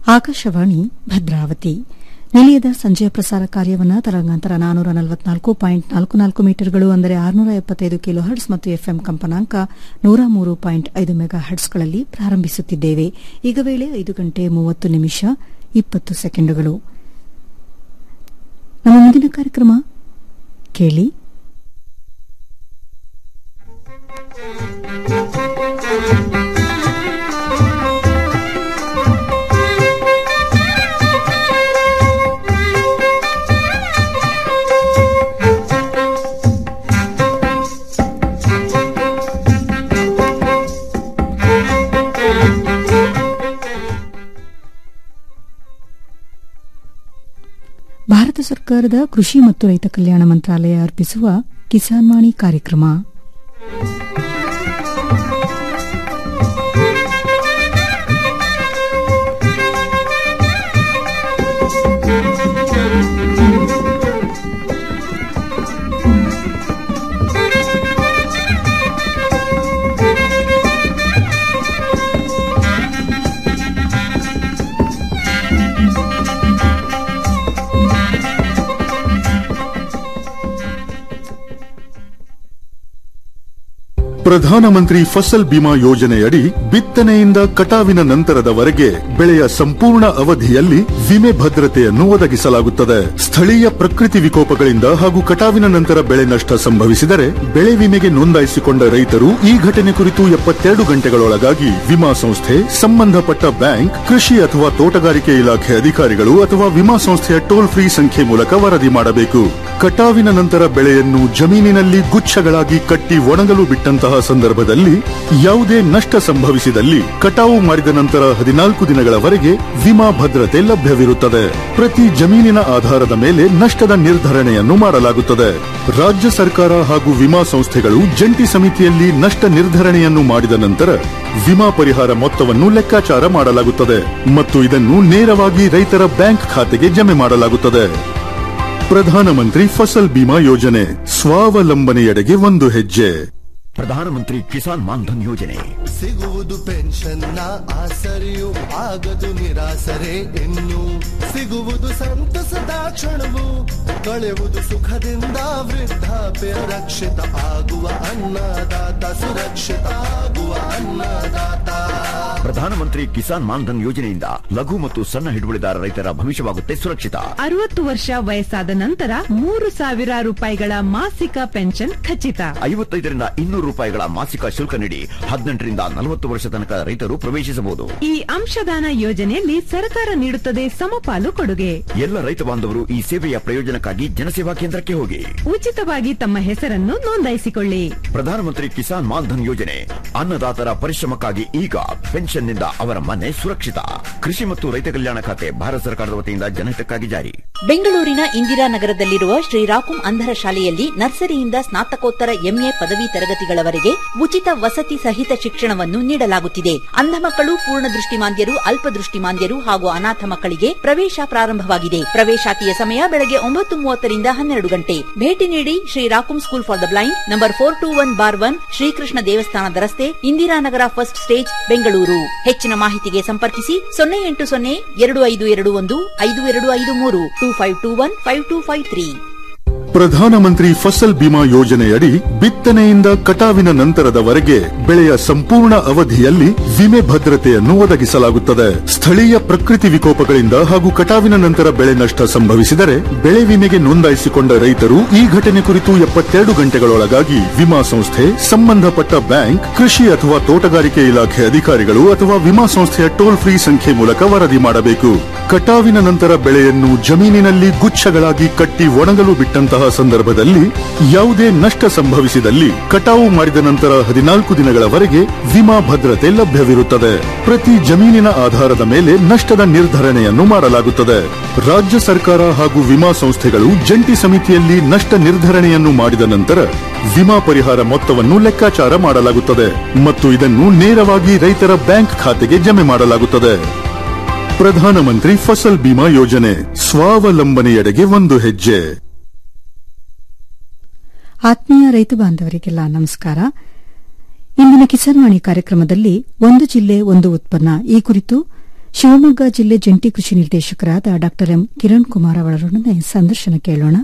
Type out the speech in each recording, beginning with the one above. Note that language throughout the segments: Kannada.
ಆಕಾಶವಾಣಿ ಭದ್ರಾವತಿ ನಿಲಯದ ಸಂಜೆಯ ಪ್ರಸಾರ ಕಾರ್ಯವನ್ನು ತರಂಗಾಂತರ ನಾನೂರ ನಲವತ್ನಾಲ್ಕು ಪಾಯಿಂಟ್ ನಾಲ್ಕು ನಾಲ್ಕು ಮೀಟರ್ಗಳು ಅಂದರೆ ಆರುನೂರ ಎಪ್ಪತ್ತೈದು ಕಿಲೋ ಹರ್ಟ್ಸ್ ಮತ್ತು ಎಫ್ಎಂ ಕಂಪನಾಂಕ ನೂರ ಮೂರು ಪಾಯಿಂಟ್ ಐದು ಮೆಗಾ ಹರ್ಟ್ಸ್ಗಳಲ್ಲಿ ಪ್ರಾರಂಭಿಸುತ್ತಿದ್ದೇವೆ ಈಗ ವೇಳೆ ಐದು ಗಂಟೆ ಮೂವತ್ತು ನಿಮಿಷ ಇಪ್ಪತ್ತು ಸೆಕೆಂಡುಗಳು ನಮ್ಮ ಮುಂದಿನ ಕಾರ್ಯಕ್ರಮ ಕೇಳಿ ಭಾರತ ಸರ್ಕಾರದ ಕೃಷಿ ಮತ್ತು ರೈತ ಕಲ್ಯಾಣ ಮಂತ್ರಾಲಯ ಅರ್ಪಿಸುವ ಕಿಸಾನ್ ವಾಣಿ ಕಾರ್ಯಕ್ರಮ ಪ್ರಧಾನಮಂತ್ರಿ ಫಸಲ್ ಬಿಮಾ ಯೋಜನೆಯಡಿ ಬಿತ್ತನೆಯಿಂದ ಕಟಾವಿನ ನಂತರದವರೆಗೆ ಬೆಳೆಯ ಸಂಪೂರ್ಣ ಅವಧಿಯಲ್ಲಿ ವಿಮೆ ಭದ್ರತೆಯನ್ನು ಒದಗಿಸಲಾಗುತ್ತದೆ ಸ್ಥಳೀಯ ಪ್ರಕೃತಿ ವಿಕೋಪಗಳಿಂದ ಹಾಗೂ ಕಟಾವಿನ ನಂತರ ಬೆಳೆ ನಷ್ಟ ಸಂಭವಿಸಿದರೆ ಬೆಳೆ ವಿಮೆಗೆ ನೋಂದಾಯಿಸಿಕೊಂಡ ರೈತರು ಈ ಘಟನೆ ಕುರಿತು ಎಪ್ಪತ್ತೆರಡು ಗಂಟೆಗಳೊಳಗಾಗಿ ವಿಮಾ ಸಂಸ್ಥೆ ಸಂಬಂಧಪಟ್ಟ ಬ್ಯಾಂಕ್ ಕೃಷಿ ಅಥವಾ ತೋಟಗಾರಿಕೆ ಇಲಾಖೆ ಅಧಿಕಾರಿಗಳು ಅಥವಾ ವಿಮಾ ಸಂಸ್ಥೆಯ ಟೋಲ್ ಫ್ರೀ ಸಂಖ್ಯೆ ಮೂಲಕ ವರದಿ ಮಾಡಬೇಕು ಕಟಾವಿನ ನಂತರ ಬೆಳೆಯನ್ನು ಜಮೀನಿನಲ್ಲಿ ಗುಚ್ಛಗಳಾಗಿ ಕಟ್ಟಿ ಒಣಗಲು ಬಿಟ್ಟಂತಹ ಸಂದರ್ಭದಲ್ಲಿ ಯಾವುದೇ ನಷ್ಟ ಸಂಭವಿಸಿದಲ್ಲಿ ಕಟಾವು ಮಾಡಿದ ನಂತರ ಹದಿನಾಲ್ಕು ದಿನಗಳವರೆಗೆ ವಿಮಾ ಭದ್ರತೆ ಲಭ್ಯವಿರುತ್ತದೆ ಪ್ರತಿ ಜಮೀನಿನ ಆಧಾರದ ಮೇಲೆ ನಷ್ಟದ ನಿರ್ಧರಣೆಯನ್ನು ಮಾಡಲಾಗುತ್ತದೆ ರಾಜ್ಯ ಸರ್ಕಾರ ಹಾಗೂ ವಿಮಾ ಸಂಸ್ಥೆಗಳು ಜಂಟಿ ಸಮಿತಿಯಲ್ಲಿ ನಷ್ಟ ನಿರ್ಧರಣೆಯನ್ನು ಮಾಡಿದ ನಂತರ ವಿಮಾ ಪರಿಹಾರ ಮೊತ್ತವನ್ನು ಲೆಕ್ಕಾಚಾರ ಮಾಡಲಾಗುತ್ತದೆ ಮತ್ತು ಇದನ್ನು ನೇರವಾಗಿ ರೈತರ ಬ್ಯಾಂಕ್ ಖಾತೆಗೆ ಜಮೆ ಮಾಡಲಾಗುತ್ತದೆ ಪ್ರಧಾನಮಂತ್ರಿ ಫಸಲ್ ಬಿಮಾ ಯೋಜನೆ ಸ್ವಾವಲಂಬನೆಯೆಡೆಗೆ ಒಂದು ಹೆಜ್ಜೆ ಪ್ರಧಾನಮಂತ್ರಿ ಕಿಸಾನ್ ಮಾನ್ಧನ್ ಯೋಜನೆ ಸಿಗುವುದು ಪೆನ್ಷನ್ನ ಆಸರೆಯು ಆಗದು ನಿರಾಸರೆ ಇನ್ನು ಸಿಗುವುದು ಸಂತಸದ ಕ್ಷಣವು ಕಳೆಯುವುದು ಸುಖದಿಂದ ವೃದ್ಧಾಪ್ಯ ರಕ್ಷಿತ ಆಗುವ ಅನ್ನದಾತ ಸುರಕ್ಷಿತ ಆಗುವ ಅನ್ನದಾತ ಪ್ರಧಾನಮಂತ್ರಿ ಕಿಸಾನ್ ಮಾನ್ಧನ್ ಯೋಜನೆಯಿಂದ ಲಘು ಮತ್ತು ಸಣ್ಣ ಹಿಡುವಳಿದಾರ ರೈತರ ಭವಿಷ್ಯವಾಗುತ್ತೆ ಸುರಕ್ಷಿತ ಅರವತ್ತು ವರ್ಷ ವಯಸ್ಸಾದ ನಂತರ ಮೂರು ಸಾವಿರ ರೂಪಾಯಿಗಳ ಮಾಸಿಕ ಪೆನ್ಷನ್ ಖಚಿತ ಐವತ್ತೈದರಿಂದ ಇನ್ನೂರು ರೂಪಾಯಿಗಳ ಮಾಸಿಕ ಶುಲ್ಕ ನೀಡಿ ಹದಿನೆಂಟರಿಂದ ನಲವತ್ತು ವರ್ಷ ತನಕ ರೈತರು ಪ್ರವೇಶಿಸಬಹುದು ಈ ಅಂಶದಾನ ಯೋಜನೆಯಲ್ಲಿ ಸರ್ಕಾರ ನೀಡುತ್ತದೆ ಸಮಪಾಲು ಕೊಡುಗೆ ಎಲ್ಲ ರೈತ ಬಾಂಧವರು ಈ ಸೇವೆಯ ಪ್ರಯೋಜನಕ್ಕಾಗಿ ಜನಸೇವಾ ಕೇಂದ್ರಕ್ಕೆ ಹೋಗಿ ಉಚಿತವಾಗಿ ತಮ್ಮ ಹೆಸರನ್ನು ನೋಂದಾಯಿಸಿಕೊಳ್ಳಿ ಪ್ರಧಾನಮಂತ್ರಿ ಕಿಸಾನ್ ಮಾನ್ಧನ್ ಯೋಜನೆ ಅನ್ನದಾತರ ಪರಿಶ್ರಮಕ್ಕಾಗಿ ಈಗ ಪೆನ್ಷನ್ನಿಂದ ಅವರ ಮನೆ ಸುರಕ್ಷಿತ ಕೃಷಿ ಮತ್ತು ರೈತ ಕಲ್ಯಾಣ ಖಾತೆ ಭಾರತ ಸರ್ಕಾರದ ವತಿಯಿಂದ ಜನಹಿತಕ್ಕಾಗಿ ಜಾರಿ ಬೆಂಗಳೂರಿನ ಇಂದಿರಾನಗರದಲ್ಲಿರುವ ಶ್ರೀರಾಕುಂ ಅಂಧರ ಶಾಲೆಯಲ್ಲಿ ನರ್ಸರಿಯಿಂದ ಸ್ನಾತಕೋತ್ತರ ಎಂಎ ಪದವಿ ತರಗತಿಗಳವರೆಗೆ ಉಚಿತ ವಸತಿ ಸಹಿತ ಶಿಕ್ಷಣವನ್ನು ನೀಡಲಾಗುತ್ತಿದೆ ಅಂಧ ಮಕ್ಕಳು ಪೂರ್ಣ ದೃಷ್ಟಿಮಾಂದ್ಯರು ಅಲ್ಪದೃಷ್ಟಿಮಾಂದ್ಯರು ಹಾಗೂ ಅನಾಥ ಮಕ್ಕಳಿಗೆ ಪ್ರವೇಶ ಪ್ರಾರಂಭವಾಗಿದೆ ಪ್ರವೇಶಾತಿಯ ಸಮಯ ಬೆಳಗ್ಗೆ ಒಂಬತ್ತು ಮೂವತ್ತರಿಂದ ಹನ್ನೆರಡು ಗಂಟೆ ಭೇಟಿ ನೀಡಿ ಶ್ರೀರಾಕುಂ school for the blind number four two one bar one Srikrishna ದೇವಸ್ಥಾನದ ರಸ್ತೆ ಇಂದಿರಾನಗರ ಫಸ್ಟ್ ಸ್ಟೇಜ್ ಬೆಂಗಳೂರು ಹೆಚ್ಚಿನ ಮಾಹಿತಿಗೆ ಸಂಪರ್ಕಿಸಿ ಸೊನ್ನೆ ಎಂಟು ಸೊನ್ನೆ ಎರಡು ಐದು ಎರಡು ಒಂದು ಐದು ಎರಡು ಐದು ಮೂರು two five two one five two five three Pradhanmantri Fasal Bima ಯೋಜನೆಯಡಿ ಬಿತ್ತನೆಯಿಂದ ಕಟಾವಿನ ನಂತರದವರೆಗೆ ಬೆಳೆಯ ಸಂಪೂರ್ಣ ಅವಧಿಯಲ್ಲಿ ವಿಮೆ ಭದ್ರತೆಯನ್ನು ಒದಗಿಸಲಾಗುತ್ತದೆ ಸ್ಥಳೀಯ ಪ್ರಕೃತಿ ವಿಕೋಪಗಳಿಂದ ಹಾಗೂ ಕಟಾವಿನ ನಂತರ ಬೆಳೆ ನಷ್ಟ ಸಂಭವಿಸಿದರೆ ಬೆಳೆ ವಿಮೆಗೆ ನೋಂದಾಯಿಸಿಕೊಂಡ ರೈತರು ಈ ಘಟನೆ ಕುರಿತು ಎಪ್ಪತ್ತೆರಡು ಗಂಟೆಗಳೊಳಗಾಗಿ ವಿಮಾ ಸಂಸ್ಥೆ ಸಂಬಂಧಪಟ್ಟ ಬ್ಯಾಂಕ್ ಕೃಷಿ ಅಥವಾ ತೋಟಗಾರಿಕೆ ಇಲಾಖೆ ಅಧಿಕಾರಿಗಳು ಅಥವಾ ವಿಮಾ ಸಂಸ್ಥೆಯ ಟೋಲ್ ಫ್ರೀ ಸಂಖ್ಯೆ ಮೂಲಕ ವರದಿ ಮಾಡಬೇಕು ಕಟಾವಿನ ನಂತರ ಬೆಳೆಯನ್ನು ಜಮೀನಿನಲ್ಲಿ ಗುಚ್ಛಗಳಾಗಿ ಕಟ್ಟಿ ಒಣಗಲು ಬಿಟ್ಟಂತಹ ಸಂದರ್ಭದಲ್ಲಿ ಯಾವುದೇ ನಷ್ಟ ಸಂಭವಿಸಿದಲ್ಲಿ ಕಟಾವು ಮಾಡಿದ ನಂತರ ಹದಿನಾಲ್ಕು ದಿನಗಳವರೆಗೆ ವಿಮಾ ಭದ್ರತೆ ಲಭ್ಯವಿರುತ್ತದೆ ಪ್ರತಿ ಜಮೀನಿನ ಆಧಾರದ ಮೇಲೆ ನಷ್ಟದ ನಿರ್ಧರಣೆಯನ್ನು ಮಾಡಲಾಗುತ್ತದೆ ರಾಜ್ಯ ಸರ್ಕಾರ ಹಾಗೂ ವಿಮಾ ಸಂಸ್ಥೆಗಳು ಜಂಟಿ ಸಮಿತಿಯಲ್ಲಿ ನಷ್ಟ ನಿರ್ಧರಣೆಯನ್ನು ಮಾಡಿದ ನಂತರ ವಿಮಾ ಪರಿಹಾರ ಮೊತ್ತವನ್ನು ಲೆಕ್ಕಾಚಾರ ಮಾಡಲಾಗುತ್ತದೆ ಮತ್ತು ಇದನ್ನು ನೇರವಾಗಿ ರೈತರ ಬ್ಯಾಂಕ್ ಖಾತೆಗೆ ಜಮೆ ಮಾಡಲಾಗುತ್ತದೆ ಪ್ರಧಾನಮಂತ್ರಿ ಫಸಲ್ ಬಿಮಾ ಯೋಜನೆ ಸ್ವಾವಲಂಬನೆಯೆಡೆಗೆ ಒಂದು ಹೆಜ್ಜೆ ಆತ್ಮೀಯ ರೈತ ಬಾಂಧವರಿಗೆಲ್ಲ ನಮಸ್ಕಾರ ಇಂದಿನ ಕಿಸಾನ್ವಾಣಿ ಕಾರ್ಯಕ್ರಮದಲ್ಲಿ ಒಂದು ಜಿಲ್ಲೆ ಒಂದು ಉತ್ಪನ್ನ ಈ ಕುರಿತು ಶಿವಮೊಗ್ಗ ಜಿಲ್ಲೆ ಜಂಟಿ ಕೃಷಿ ನಿರ್ದೇಶಕರಾದ ಡಾ ಎಂ ಕಿರಣ್ ಕುಮಾರ್ ಅವರೊಡನೆ ಸಂದರ್ಶನ ಕೇಳೋಣ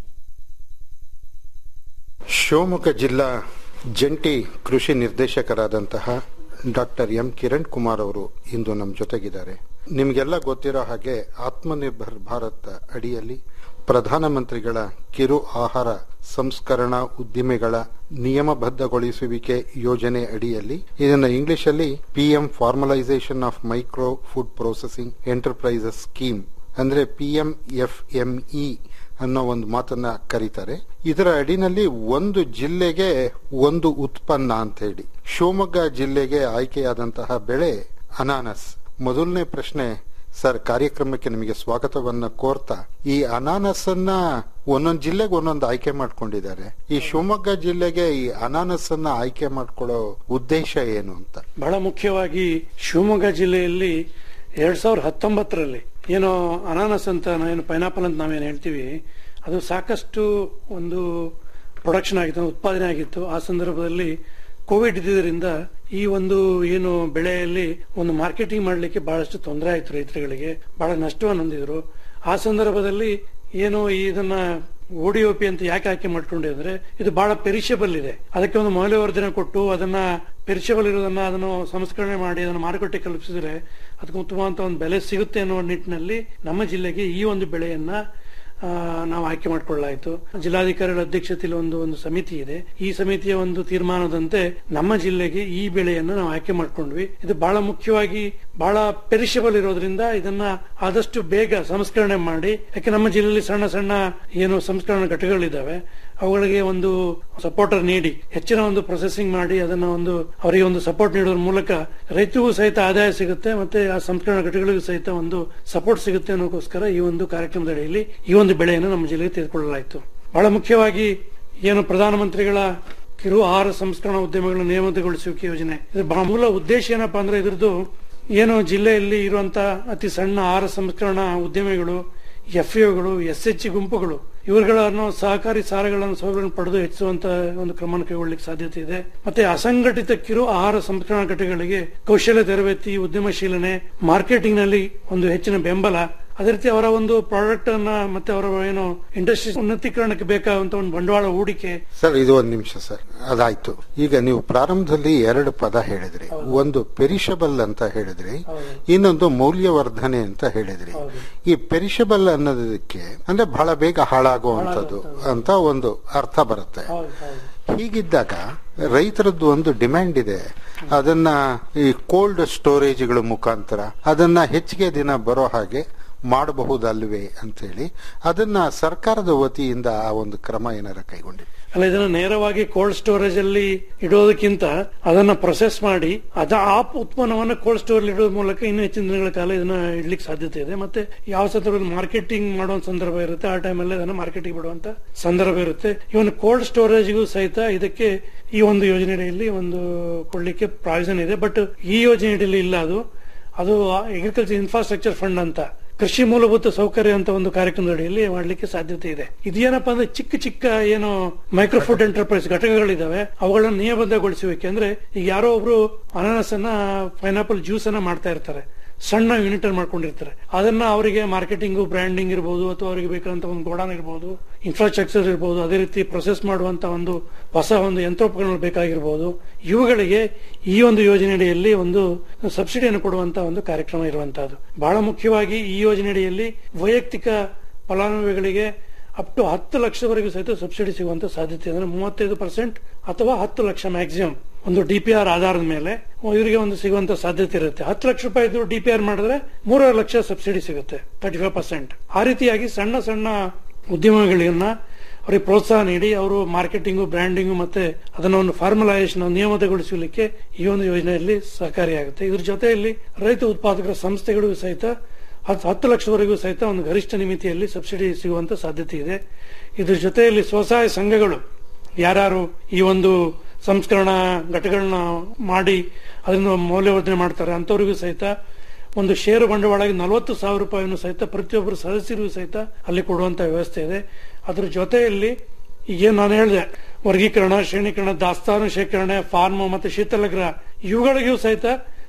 ಶಿವಮೊಗ್ಗ ಜಿಲ್ಲಾ ಜಂಟಿ ಕೃಷಿ ನಿರ್ದೇಶಕರಾದಂತಹ ಡಾಕ್ಟರ್ ಎಂ ಕಿರಣ್ ಕುಮಾರ್ ಅವರು ಇಂದು ನಮ್ಮ ಜೊತೆಗಿದ್ದಾರೆ ನಿಮಗೆಲ್ಲ ಗೊತ್ತಿರೋ ಹಾಗೆ ಆತ್ಮನಿರ್ಭರ್ ಭಾರತ್ ಅಡಿಯಲ್ಲಿ ಪ್ರಧಾನಮಂತ್ರಿಗಳ ಕಿರು ಆಹಾರ ಸಂಸ್ಕರಣಾ ಉದ್ದಿಮೆಗಳ ನಿಯಮಬದ್ಧಗೊಳಿಸುವಿಕೆ ಯೋಜನೆ ಅಡಿಯಲ್ಲಿ ಇದನ್ನು ಇಂಗ್ಲಿಷಲ್ಲಿ PM formalisation of micro food processing enterprises scheme ಅಂದ್ರೆ ಪಿಎಂ ಎಫ್ಎಂಇ ಅನ್ನೋ ಒಂದು ಮಾತನ್ನ ಕರೀತಾರೆ ಇದರ ಅಡಿನಲ್ಲಿ ಒಂದು ಜಿಲ್ಲೆಗೆ ಒಂದು ಉತ್ಪನ್ನ ಅಂತ ಹೇಳಿ ಶಿವಮೊಗ್ಗ ಜಿಲ್ಲೆಗೆ ಆಯ್ಕೆಯಾದಂತಹ ಬೆಳೆ ಅನಾನಸ್ ಮೊದಲನೇ ಪ್ರಶ್ನೆ ಸರ್ ಕಾರ್ಯಕ್ರಮಕ್ಕೆ ನಿಮಗೆ ಸ್ವಾಗತವನ್ನ ಕೋರ್ತಾ ಈ ಅನಾನಸ್ ಅನ್ನ ಒಂದೊಂದು ಜಿಲ್ಲೆಗೆ ಒಂದೊಂದು ಆಯ್ಕೆ ಮಾಡ್ಕೊಂಡಿದ್ದಾರೆ ಈ ಶಿವಮೊಗ್ಗ ಜಿಲ್ಲೆಗೆ ಈ ಅನಾನಸ್ ಅನ್ನ ಆಯ್ಕೆ ಮಾಡ್ಕೊಳ್ಳೋ ಉದ್ದೇಶ ಏನು ಅಂತ ಬಹಳ ಮುಖ್ಯವಾಗಿ ಶಿವಮೊಗ್ಗ ಜಿಲ್ಲೆಯಲ್ಲಿ ಎರಡ್ ಸಾವಿರದ ಹತ್ತೊಂಬತ್ತರಲ್ಲಿ ಏನೋ ಅನಾನಸ್ ಅಂತ ಏನು ಪೈನಾಪಲ್ ಅಂತ ನಾವೇನು ಹೇಳ್ತೀವಿ ಅದು ಸಾಕಷ್ಟು ಒಂದು ಪ್ರೊಡಕ್ಷನ್ ಆಗಿತ್ತು ಉತ್ಪಾದನೆ ಆಗಿತ್ತು ಆ ಸಂದರ್ಭದಲ್ಲಿ ಕೋವಿಡ್ ಇದ್ದಿದ್ದರಿಂದ ಈ ಒಂದು ಏನು ಬೆಳೆಯಲ್ಲಿ ಒಂದು ಮಾರ್ಕೆಟಿಂಗ್ ಮಾಡಲಿಕ್ಕೆ ಬಹಳಷ್ಟು ತೊಂದರೆ ಆಯ್ತು ರೈತರುಗಳಿಗೆ ಬಹಳ ನಷ್ಟವನ್ನು ಹೊಂದಿದ್ರು ಆ ಸಂದರ್ಭದಲ್ಲಿ ಏನು ಇದನ್ನ ಓಡಿಒಪಿ ಅಂತ ಯಾಕೆ ಆಯ್ಕೆ ಮಾಡ್ಕೊಂಡೆ ಅಂದ್ರೆ ಇದು ಬಹಳ ಪೆರಿಷಬಲ್ ಇದೆ ಅದಕ್ಕೆ ಒಂದು ಮೌಲ್ಯವರ್ಧನೆ ಕೊಟ್ಟು ಅದನ್ನ ಪೆರಿಷಬಲ್ ಇರೋದನ್ನ ಅದನ್ನು ಸಂಸ್ಕರಣೆ ಮಾಡಿ ಅದನ್ನು ಮಾರುಕಟ್ಟೆ ಕಲ್ಪಿಸಿದ್ರೆ ಅದಕ್ಕೆ ಉತ್ತಮವಾದ ಒಂದು ಬೆಲೆ ಸಿಗುತ್ತೆ ಅನ್ನುವ ನಿಟ್ಟಿನಲ್ಲಿ ನಮ್ಮ ಜಿಲ್ಲೆಗೆ ಈ ಒಂದು ಬೆಳೆಯನ್ನ ಆ, ನಾವು ಆಯ್ಕೆ ಮಾಡಿಕೊಳ್ಳಾಯಿತು ಜಿಲ್ಲಾಧಿಕಾರಿಗಳ ಅಧ್ಯಕ್ಷತೆಯಲ್ಲಿ ಒಂದು ಒಂದು ಸಮಿತಿ ಇದೆ ಈ ಸಮಿತಿಯ ಒಂದು ತೀರ್ಮಾನದಂತೆ ನಮ್ಮ ಜಿಲ್ಲೆಗೆ ಈ ಬೆಳೆಯನ್ನು ನಾವು ಆಯ್ಕೆ ಮಾಡ್ಕೊಂಡ್ವಿ ಇದು ಬಹಳ ಮುಖ್ಯವಾಗಿ ಬಹಳ ಪೆರಿಷಬಲ್ ಇರೋದ್ರಿಂದ ಇದನ್ನ ಆದಷ್ಟು ಬೇಗ ಸಂಸ್ಕರಣೆ ಮಾಡಿ ಯಾಕೆ ನಮ್ಮ ಜಿಲ್ಲೆಯಲ್ಲಿ ಸಣ್ಣ ಸಣ್ಣ ಏನು ಸಂಸ್ಕರಣಾ ಘಟಕಗಳಿದ್ದಾವೆ ಅವುಗಳಿಗೆ ಒಂದು ಸಪೋರ್ಟರ್ ನೀಡಿ ಹೆಚ್ಚಿನ ಒಂದು ಪ್ರೊಸೆಸಿಂಗ್ ಮಾಡಿ ಅದನ್ನ ಒಂದು ಅವರಿಗೆ ಒಂದು ಸಪೋರ್ಟ್ ನೀಡೋದ್ರ ಮೂಲಕ ರೈತರಿಗೂ ಸಹಿತ ಆದಾಯ ಸಿಗುತ್ತೆ ಮತ್ತೆ ಆ ಸಂಸ್ಕರಣಾ ಘಟಕಗಳಿಗೂ ಸಹಿತ ಒಂದು ಸಪೋರ್ಟ್ ಸಿಗುತ್ತೆ ಅನ್ನೋಕ್ಕೋಸ್ಕರ ಈ ಒಂದು ಕಾರ್ಯಕ್ರಮದ ಅಡಿಯಲ್ಲಿ ಈ ಒಂದು ಬೆಳೆಯನ್ನು ನಮ್ಮ ಜಿಲ್ಲೆಗೆ ತೆಗೆದುಕೊಳ್ಳಲಾಯಿತು ಬಹಳ ಮುಖ್ಯವಾಗಿ ಏನು ಪ್ರಧಾನಮಂತ್ರಿಗಳ ಕಿರು ಆಹಾರ ಸಂಸ್ಕರಣಾ ಉದ್ಯಮಗಳ ನಿಯಮಿತಗೊಳಿಸುವಿಕೆ ಯೋಜನೆ ಇದ್ರ ಬಹಳ ಮೂಲ ಉದ್ದೇಶ ಏನಪ್ಪಾ ಅಂದ್ರೆ ಇದ್ರದ್ದು ಏನು ಜಿಲ್ಲೆಯಲ್ಲಿ ಇರುವಂತ ಅತಿ ಸಣ್ಣ ಆಹಾರ ಸಂಸ್ಕರಣಾ ಉದ್ಯಮಿಗಳು ಎಫ್ಎಗಳು ಎಸ್ ಎಚ್ ಗುಂಪುಗಳು ಇವರುಗಳನ್ನು ಸಹಕಾರಿ ಸಾಲಗಳನ್ನು ಸೌಲಭ್ಯಗಳನ್ನು ಪಡೆದು ಹೆಚ್ಚಿಸುವಂತ ಒಂದು ಕ್ರಮ ಕೈಗೊಳ್ಳಲಿಕ್ಕೆ ಸಾಧ್ಯತೆ ಇದೆ ಮತ್ತೆ ಅಸಂಘಟಿತ ಕಿರು ಆಹಾರ ಸಂಸ್ಕರಣಾ ಘಟಕಗಳಿಗೆ ಕೌಶಲ್ಯ ತರಬೇತಿ ಉದ್ಯಮಶೀಲನೆ ಮಾರ್ಕೆಟಿಂಗ್ ನಲ್ಲಿ ಒಂದು ಹೆಚ್ಚಿನ ಬೆಂಬಲ ಅದೇ ರೀತಿ ಅವರ ಒಂದು ಪ್ರಾಡಕ್ಟ್ ಅನ್ನ ಮತ್ತೆ ಅವರ ಏನು ಇಂಡಸ್ಟ್ರಿ ಉನ್ನತೀಕರಣಕ್ಕೆ ಬೇಕಾದಂತ ಒಂದು ಬಂಡವಾಳ ಹೂಡಿಕೆ ಸರ್ ಇದು ಒಂದು ನಿಮಿಷ ಸರ್ ಅದಾಯ್ತು ಈಗ ನೀವು ಪ್ರಾರಂಭದಲ್ಲಿ ಎರಡು ಪದ ಹೇಳಿದ್ರಿ ಒಂದು ಪೆರಿಷಬಲ್ ಅಂತ ಹೇಳಿದ್ರಿ ಇನ್ನೊಂದು ಮೌಲ್ಯವರ್ಧನೆ ಅಂತ ಹೇಳಿದ್ರಿ ಈ ಪೆರಿಷಬಲ್ ಅನ್ನೋದಕ್ಕೆ ಅಂದ್ರೆ ಬಹಳ ಬೇಗ ಹಾಳಾಗುವಂತದ್ದು ಅಂತ ಒಂದು ಅರ್ಥ ಬರುತ್ತೆ ಹೀಗಿದ್ದಾಗ ರೈತರದ್ದು ಒಂದು ಡಿಮ್ಯಾಂಡ್ ಇದೆ ಅದನ್ನ ಈ ಕೋಲ್ಡ್ ಸ್ಟೋರೇಜ್ಗಳ ಮುಖಾಂತರ ಅದನ್ನ ಹೆಚ್ಚಿಗೆ ದಿನ ಬರೋ ಹಾಗೆ ಮಾಡಬಹುದಲ್ವೇ ಅಂತೇಳಿ ಅದನ್ನ ಸರ್ಕಾರದ ವತಿಯಿಂದ ಆ ಒಂದು ಕ್ರಮ ಏನಾರ ಕೈಗೊಂಡಿದೆ ಅಲ್ಲ ಇದನ್ನ ನೇರವಾಗಿ ಕೋಲ್ಡ್ ಸ್ಟೋರೇಜ್ ಅಲ್ಲಿ ಇಡೋದಕ್ಕಿಂತ ಅದನ್ನ ಪ್ರೊಸೆಸ್ ಮಾಡಿ ಅದ ಆ ಉತ್ಪನ್ನವನ್ನ ಕೋಲ್ಡ್ ಸ್ಟೋರ್ ಇಡೋದ್ರ ಮೂಲಕ ಇನ್ನೂ ಹೆಚ್ಚಿನ ದಿನಗಳ ಕಾಲ ಇದನ್ನ ಇಡ್ಲಿಕ್ಕೆ ಸಾಧ್ಯತೆ ಇದೆ ಮತ್ತೆ ಯಾವ ಸಂದರ್ಭದಲ್ಲಿ ಮಾರ್ಕೆಟಿಂಗ್ ಮಾಡುವ ಸಂದರ್ಭ ಇರುತ್ತೆ ಆ ಟೈಮಲ್ಲಿ ಅದನ್ನ ಮಾರ್ಕೆಟಿಂಗ್ ಬಿಡುವಂತ ಸಂದರ್ಭ ಇರುತ್ತೆ ಇವನ್ ಕೋಲ್ಡ್ ಸ್ಟೋರೇಜ್ಗೂ ಸಹಿತ ಇದಕ್ಕೆ ಈ ಒಂದು ಯೋಜನೆಯಲ್ಲಿ ಒಂದು ಕೊಡ್ಲಿಕ್ಕೆ ಪ್ರಾವಿಷನ್ ಇದೆ ಬಟ್ ಈ ಯೋಜನೆಯಲ್ಲಿ ಇಲ್ಲ ಅದು ಅದು ಅಗ್ರಿಕಲ್ಚರ್ ಇನ್ಫ್ರಾಸ್ಟ್ರಕ್ಚರ್ ಫಂಡ್ ಅಂತ ಕೃಷಿ ಮೂಲಭೂತ ಸೌಕರ್ಯ ಅಂತ ಒಂದು ಕಾರ್ಯಕ್ರಮದ ಅಡಿಯಲ್ಲಿ ಮಾಡಲಿಕ್ಕೆ ಸಾಧ್ಯತೆ ಇದೆ ಇದೇನಪ್ಪಾ ಅಂದ್ರೆ ಚಿಕ್ಕ ಚಿಕ್ಕ ಏನು ಮೈಕ್ರೋ ಫುಡ್ ಎಂಟರ್ಪ್ರೈಸ್ ಘಟಕಗಳಿದಾವೆ ಅವುಗಳನ್ನ ನಿಯಮಬದ್ಧಗೊಳಿಸಬೇಕು ಅಂದ್ರೆ ಈಗ ಯಾರೋ ಒಬ್ರು ಅನಾನಸ್ ಅನ್ನ ಪೈನಾಪಲ್ ಜ್ಯೂಸ್ ಅನ್ನ ಮಾಡ್ತಾ ಇರ್ತಾರೆ ಸಣ್ಣ ಯೂನಿಟ್ ಅನ್ನು ಮಾಡ್ಕೊಂಡಿರ್ತಾರೆ ಅದನ್ನ ಅವರಿಗೆ ಮಾರ್ಕೆಟಿಂಗ್ ಬ್ರ್ಯಾಂಡಿಂಗ್ ಇರಬಹುದು ಅಥವಾ ಅವರಿಗೆ ಬೇಕಾದಂತ ಒಂದು ಗೋಡಾನ್ ಇರಬಹುದು ಇನ್ಫ್ರಾಸ್ಟ್ರಕ್ಚರ್ ಇರಬಹುದು ಅದೇ ರೀತಿ ಪ್ರೊಸೆಸ್ ಮಾಡುವಂತ ಒಂದು ಹೊಸ ಒಂದು ಯಂತ್ರೋಪಕರಣಗಳು ಬೇಕಾಗಿರಬಹುದು ಇವುಗಳಿಗೆ ಈ ಒಂದು ಯೋಜನೆಯಡಿಯಲ್ಲಿ ಒಂದು ಸಬ್ಸಿಡಿಯನ್ನು ಕೊಡುವಂತ ಒಂದು ಕಾರ್ಯಕ್ರಮ ಇರುವಂತಹದ್ದು ಬಹಳ ಮುಖ್ಯವಾಗಿ ಈ ಯೋಜನೆಯಡಿಯಲ್ಲಿ ವೈಯಕ್ತಿಕ ಫಲಾನುಭವಿಗಳಿಗೆ ಅಪ್ ಟು ಹತ್ತು ಲಕ್ಷವರೆಗೂ ಸಹಿತ ಸಬ್ಸಿಡಿ ಸಿಗುವಂತ ಸಾಧ್ಯತೆ ಇದೆ. ಅಂದ್ರೆ ಮೂವತ್ತೈದು ಪರ್ಸೆಂಟ್ ಅಥವಾ ಹತ್ತು ಲಕ್ಷ ಮ್ಯಾಕ್ಸಿಮಮ್ ಒಂದು ಡಿಪಿಆರ್ ಆಧಾರದ ಮೇಲೆ ಇವರಿಗೆ ಒಂದು ಸಿಗುವಂತ ಸಾಧ್ಯತೆ ಇರುತ್ತೆ ಹತ್ತು ಲಕ್ಷ ರೂಪಾಯಿ ಇದ್ದು ಡಿಪಿಆರ್ ಮಾಡಿದ್ರೆ ಮೂರುವರೆ ಲಕ್ಷ ಸಬ್ಸಿಡಿ ಸಿಗುತ್ತೆ ತರ್ಟಿ ಫೈವ್ ಪರ್ಸೆಂಟ್ ಆ ರೀತಿಯಾಗಿ ಸಣ್ಣ ಸಣ್ಣ ಉದ್ಯಮಗಳನ್ನ ಅವರಿಗೆ ಪ್ರೋತ್ಸಾಹ ನೀಡಿ ಅವರು ಮಾರ್ಕೆಟಿಂಗು ಬ್ರ್ಯಾಂಡಿಂಗು ಮತ್ತೆ ಅದನ್ನ ಒಂದು ಫಾರ್ಮಲೈಸೇಷನ್ ನಿಯಮಿತಗೊಳಿಸಲಿಕ್ಕೆ ಈ ಒಂದು ಯೋಜನೆಯಲ್ಲಿ ಸಹಕಾರಿಯಾಗುತ್ತೆ ಇದ್ರ ಜೊತೆಯಲ್ಲಿ ರೈತ ಉತ್ಪಾದಕರ ಸಂಸ್ಥೆಗಳಿಗೂ ಸಹಿತ ಹತ್ತು ಹತ್ತು ಲಕ್ಷವರೆಗೂ ಸಹಿತ ಒಂದು ಗರಿಷ್ಠ ಮಿತಿಯಲ್ಲಿ ಸಬ್ಸಿಡಿ ಸಿಗುವಂತ ಸಾಧ್ಯತೆ ಇದೆ ಇದ್ರ ಜೊತೆಯಲ್ಲಿ ಸ್ವಸಹಾಯ ಸಂಘಗಳು ಯಾರ್ಯಾರು ಈ ಒಂದು ಸಂಸ್ಕರಣಾ ಘಟಕಗಳನ್ನ ಮಾಡಿ ಅದನ್ನು ಮೌಲ್ಯವರ್ಧನೆ ಮಾಡ್ತಾರೆ ಅಂತವರಿಗೂ ಸಹಿತ ಒಂದು ಷೇರು ಬಂಡವಾಳವಾಗಿ ನಲವತ್ತು ಸಾವಿರ ರೂಪಾಯಿಯನ್ನು ಸಹಿತ ಪ್ರತಿಯೊಬ್ಬರು ಸದಸ್ಯರಿಗೂ ಸಹಿತ ಅಲ್ಲಿ ಕೊಡುವಂತ ವ್ಯವಸ್ಥೆ ಇದೆ ಅದ್ರ ಜೊತೆಯಲ್ಲಿ ಈಗೇನು ನಾನು ಹೇಳಿದೆ ವರ್ಗೀಕರಣ ಶ್ರೇಣೀಕರಣ ದಾಸ್ತಾನು ಶೇಖರಣೆ ಫಾರ್ಮ್ ಮತ್ತೆ ಶೀತಲಗೃಹ ಇವುಗಳಿಗೂ ಸಹಿತ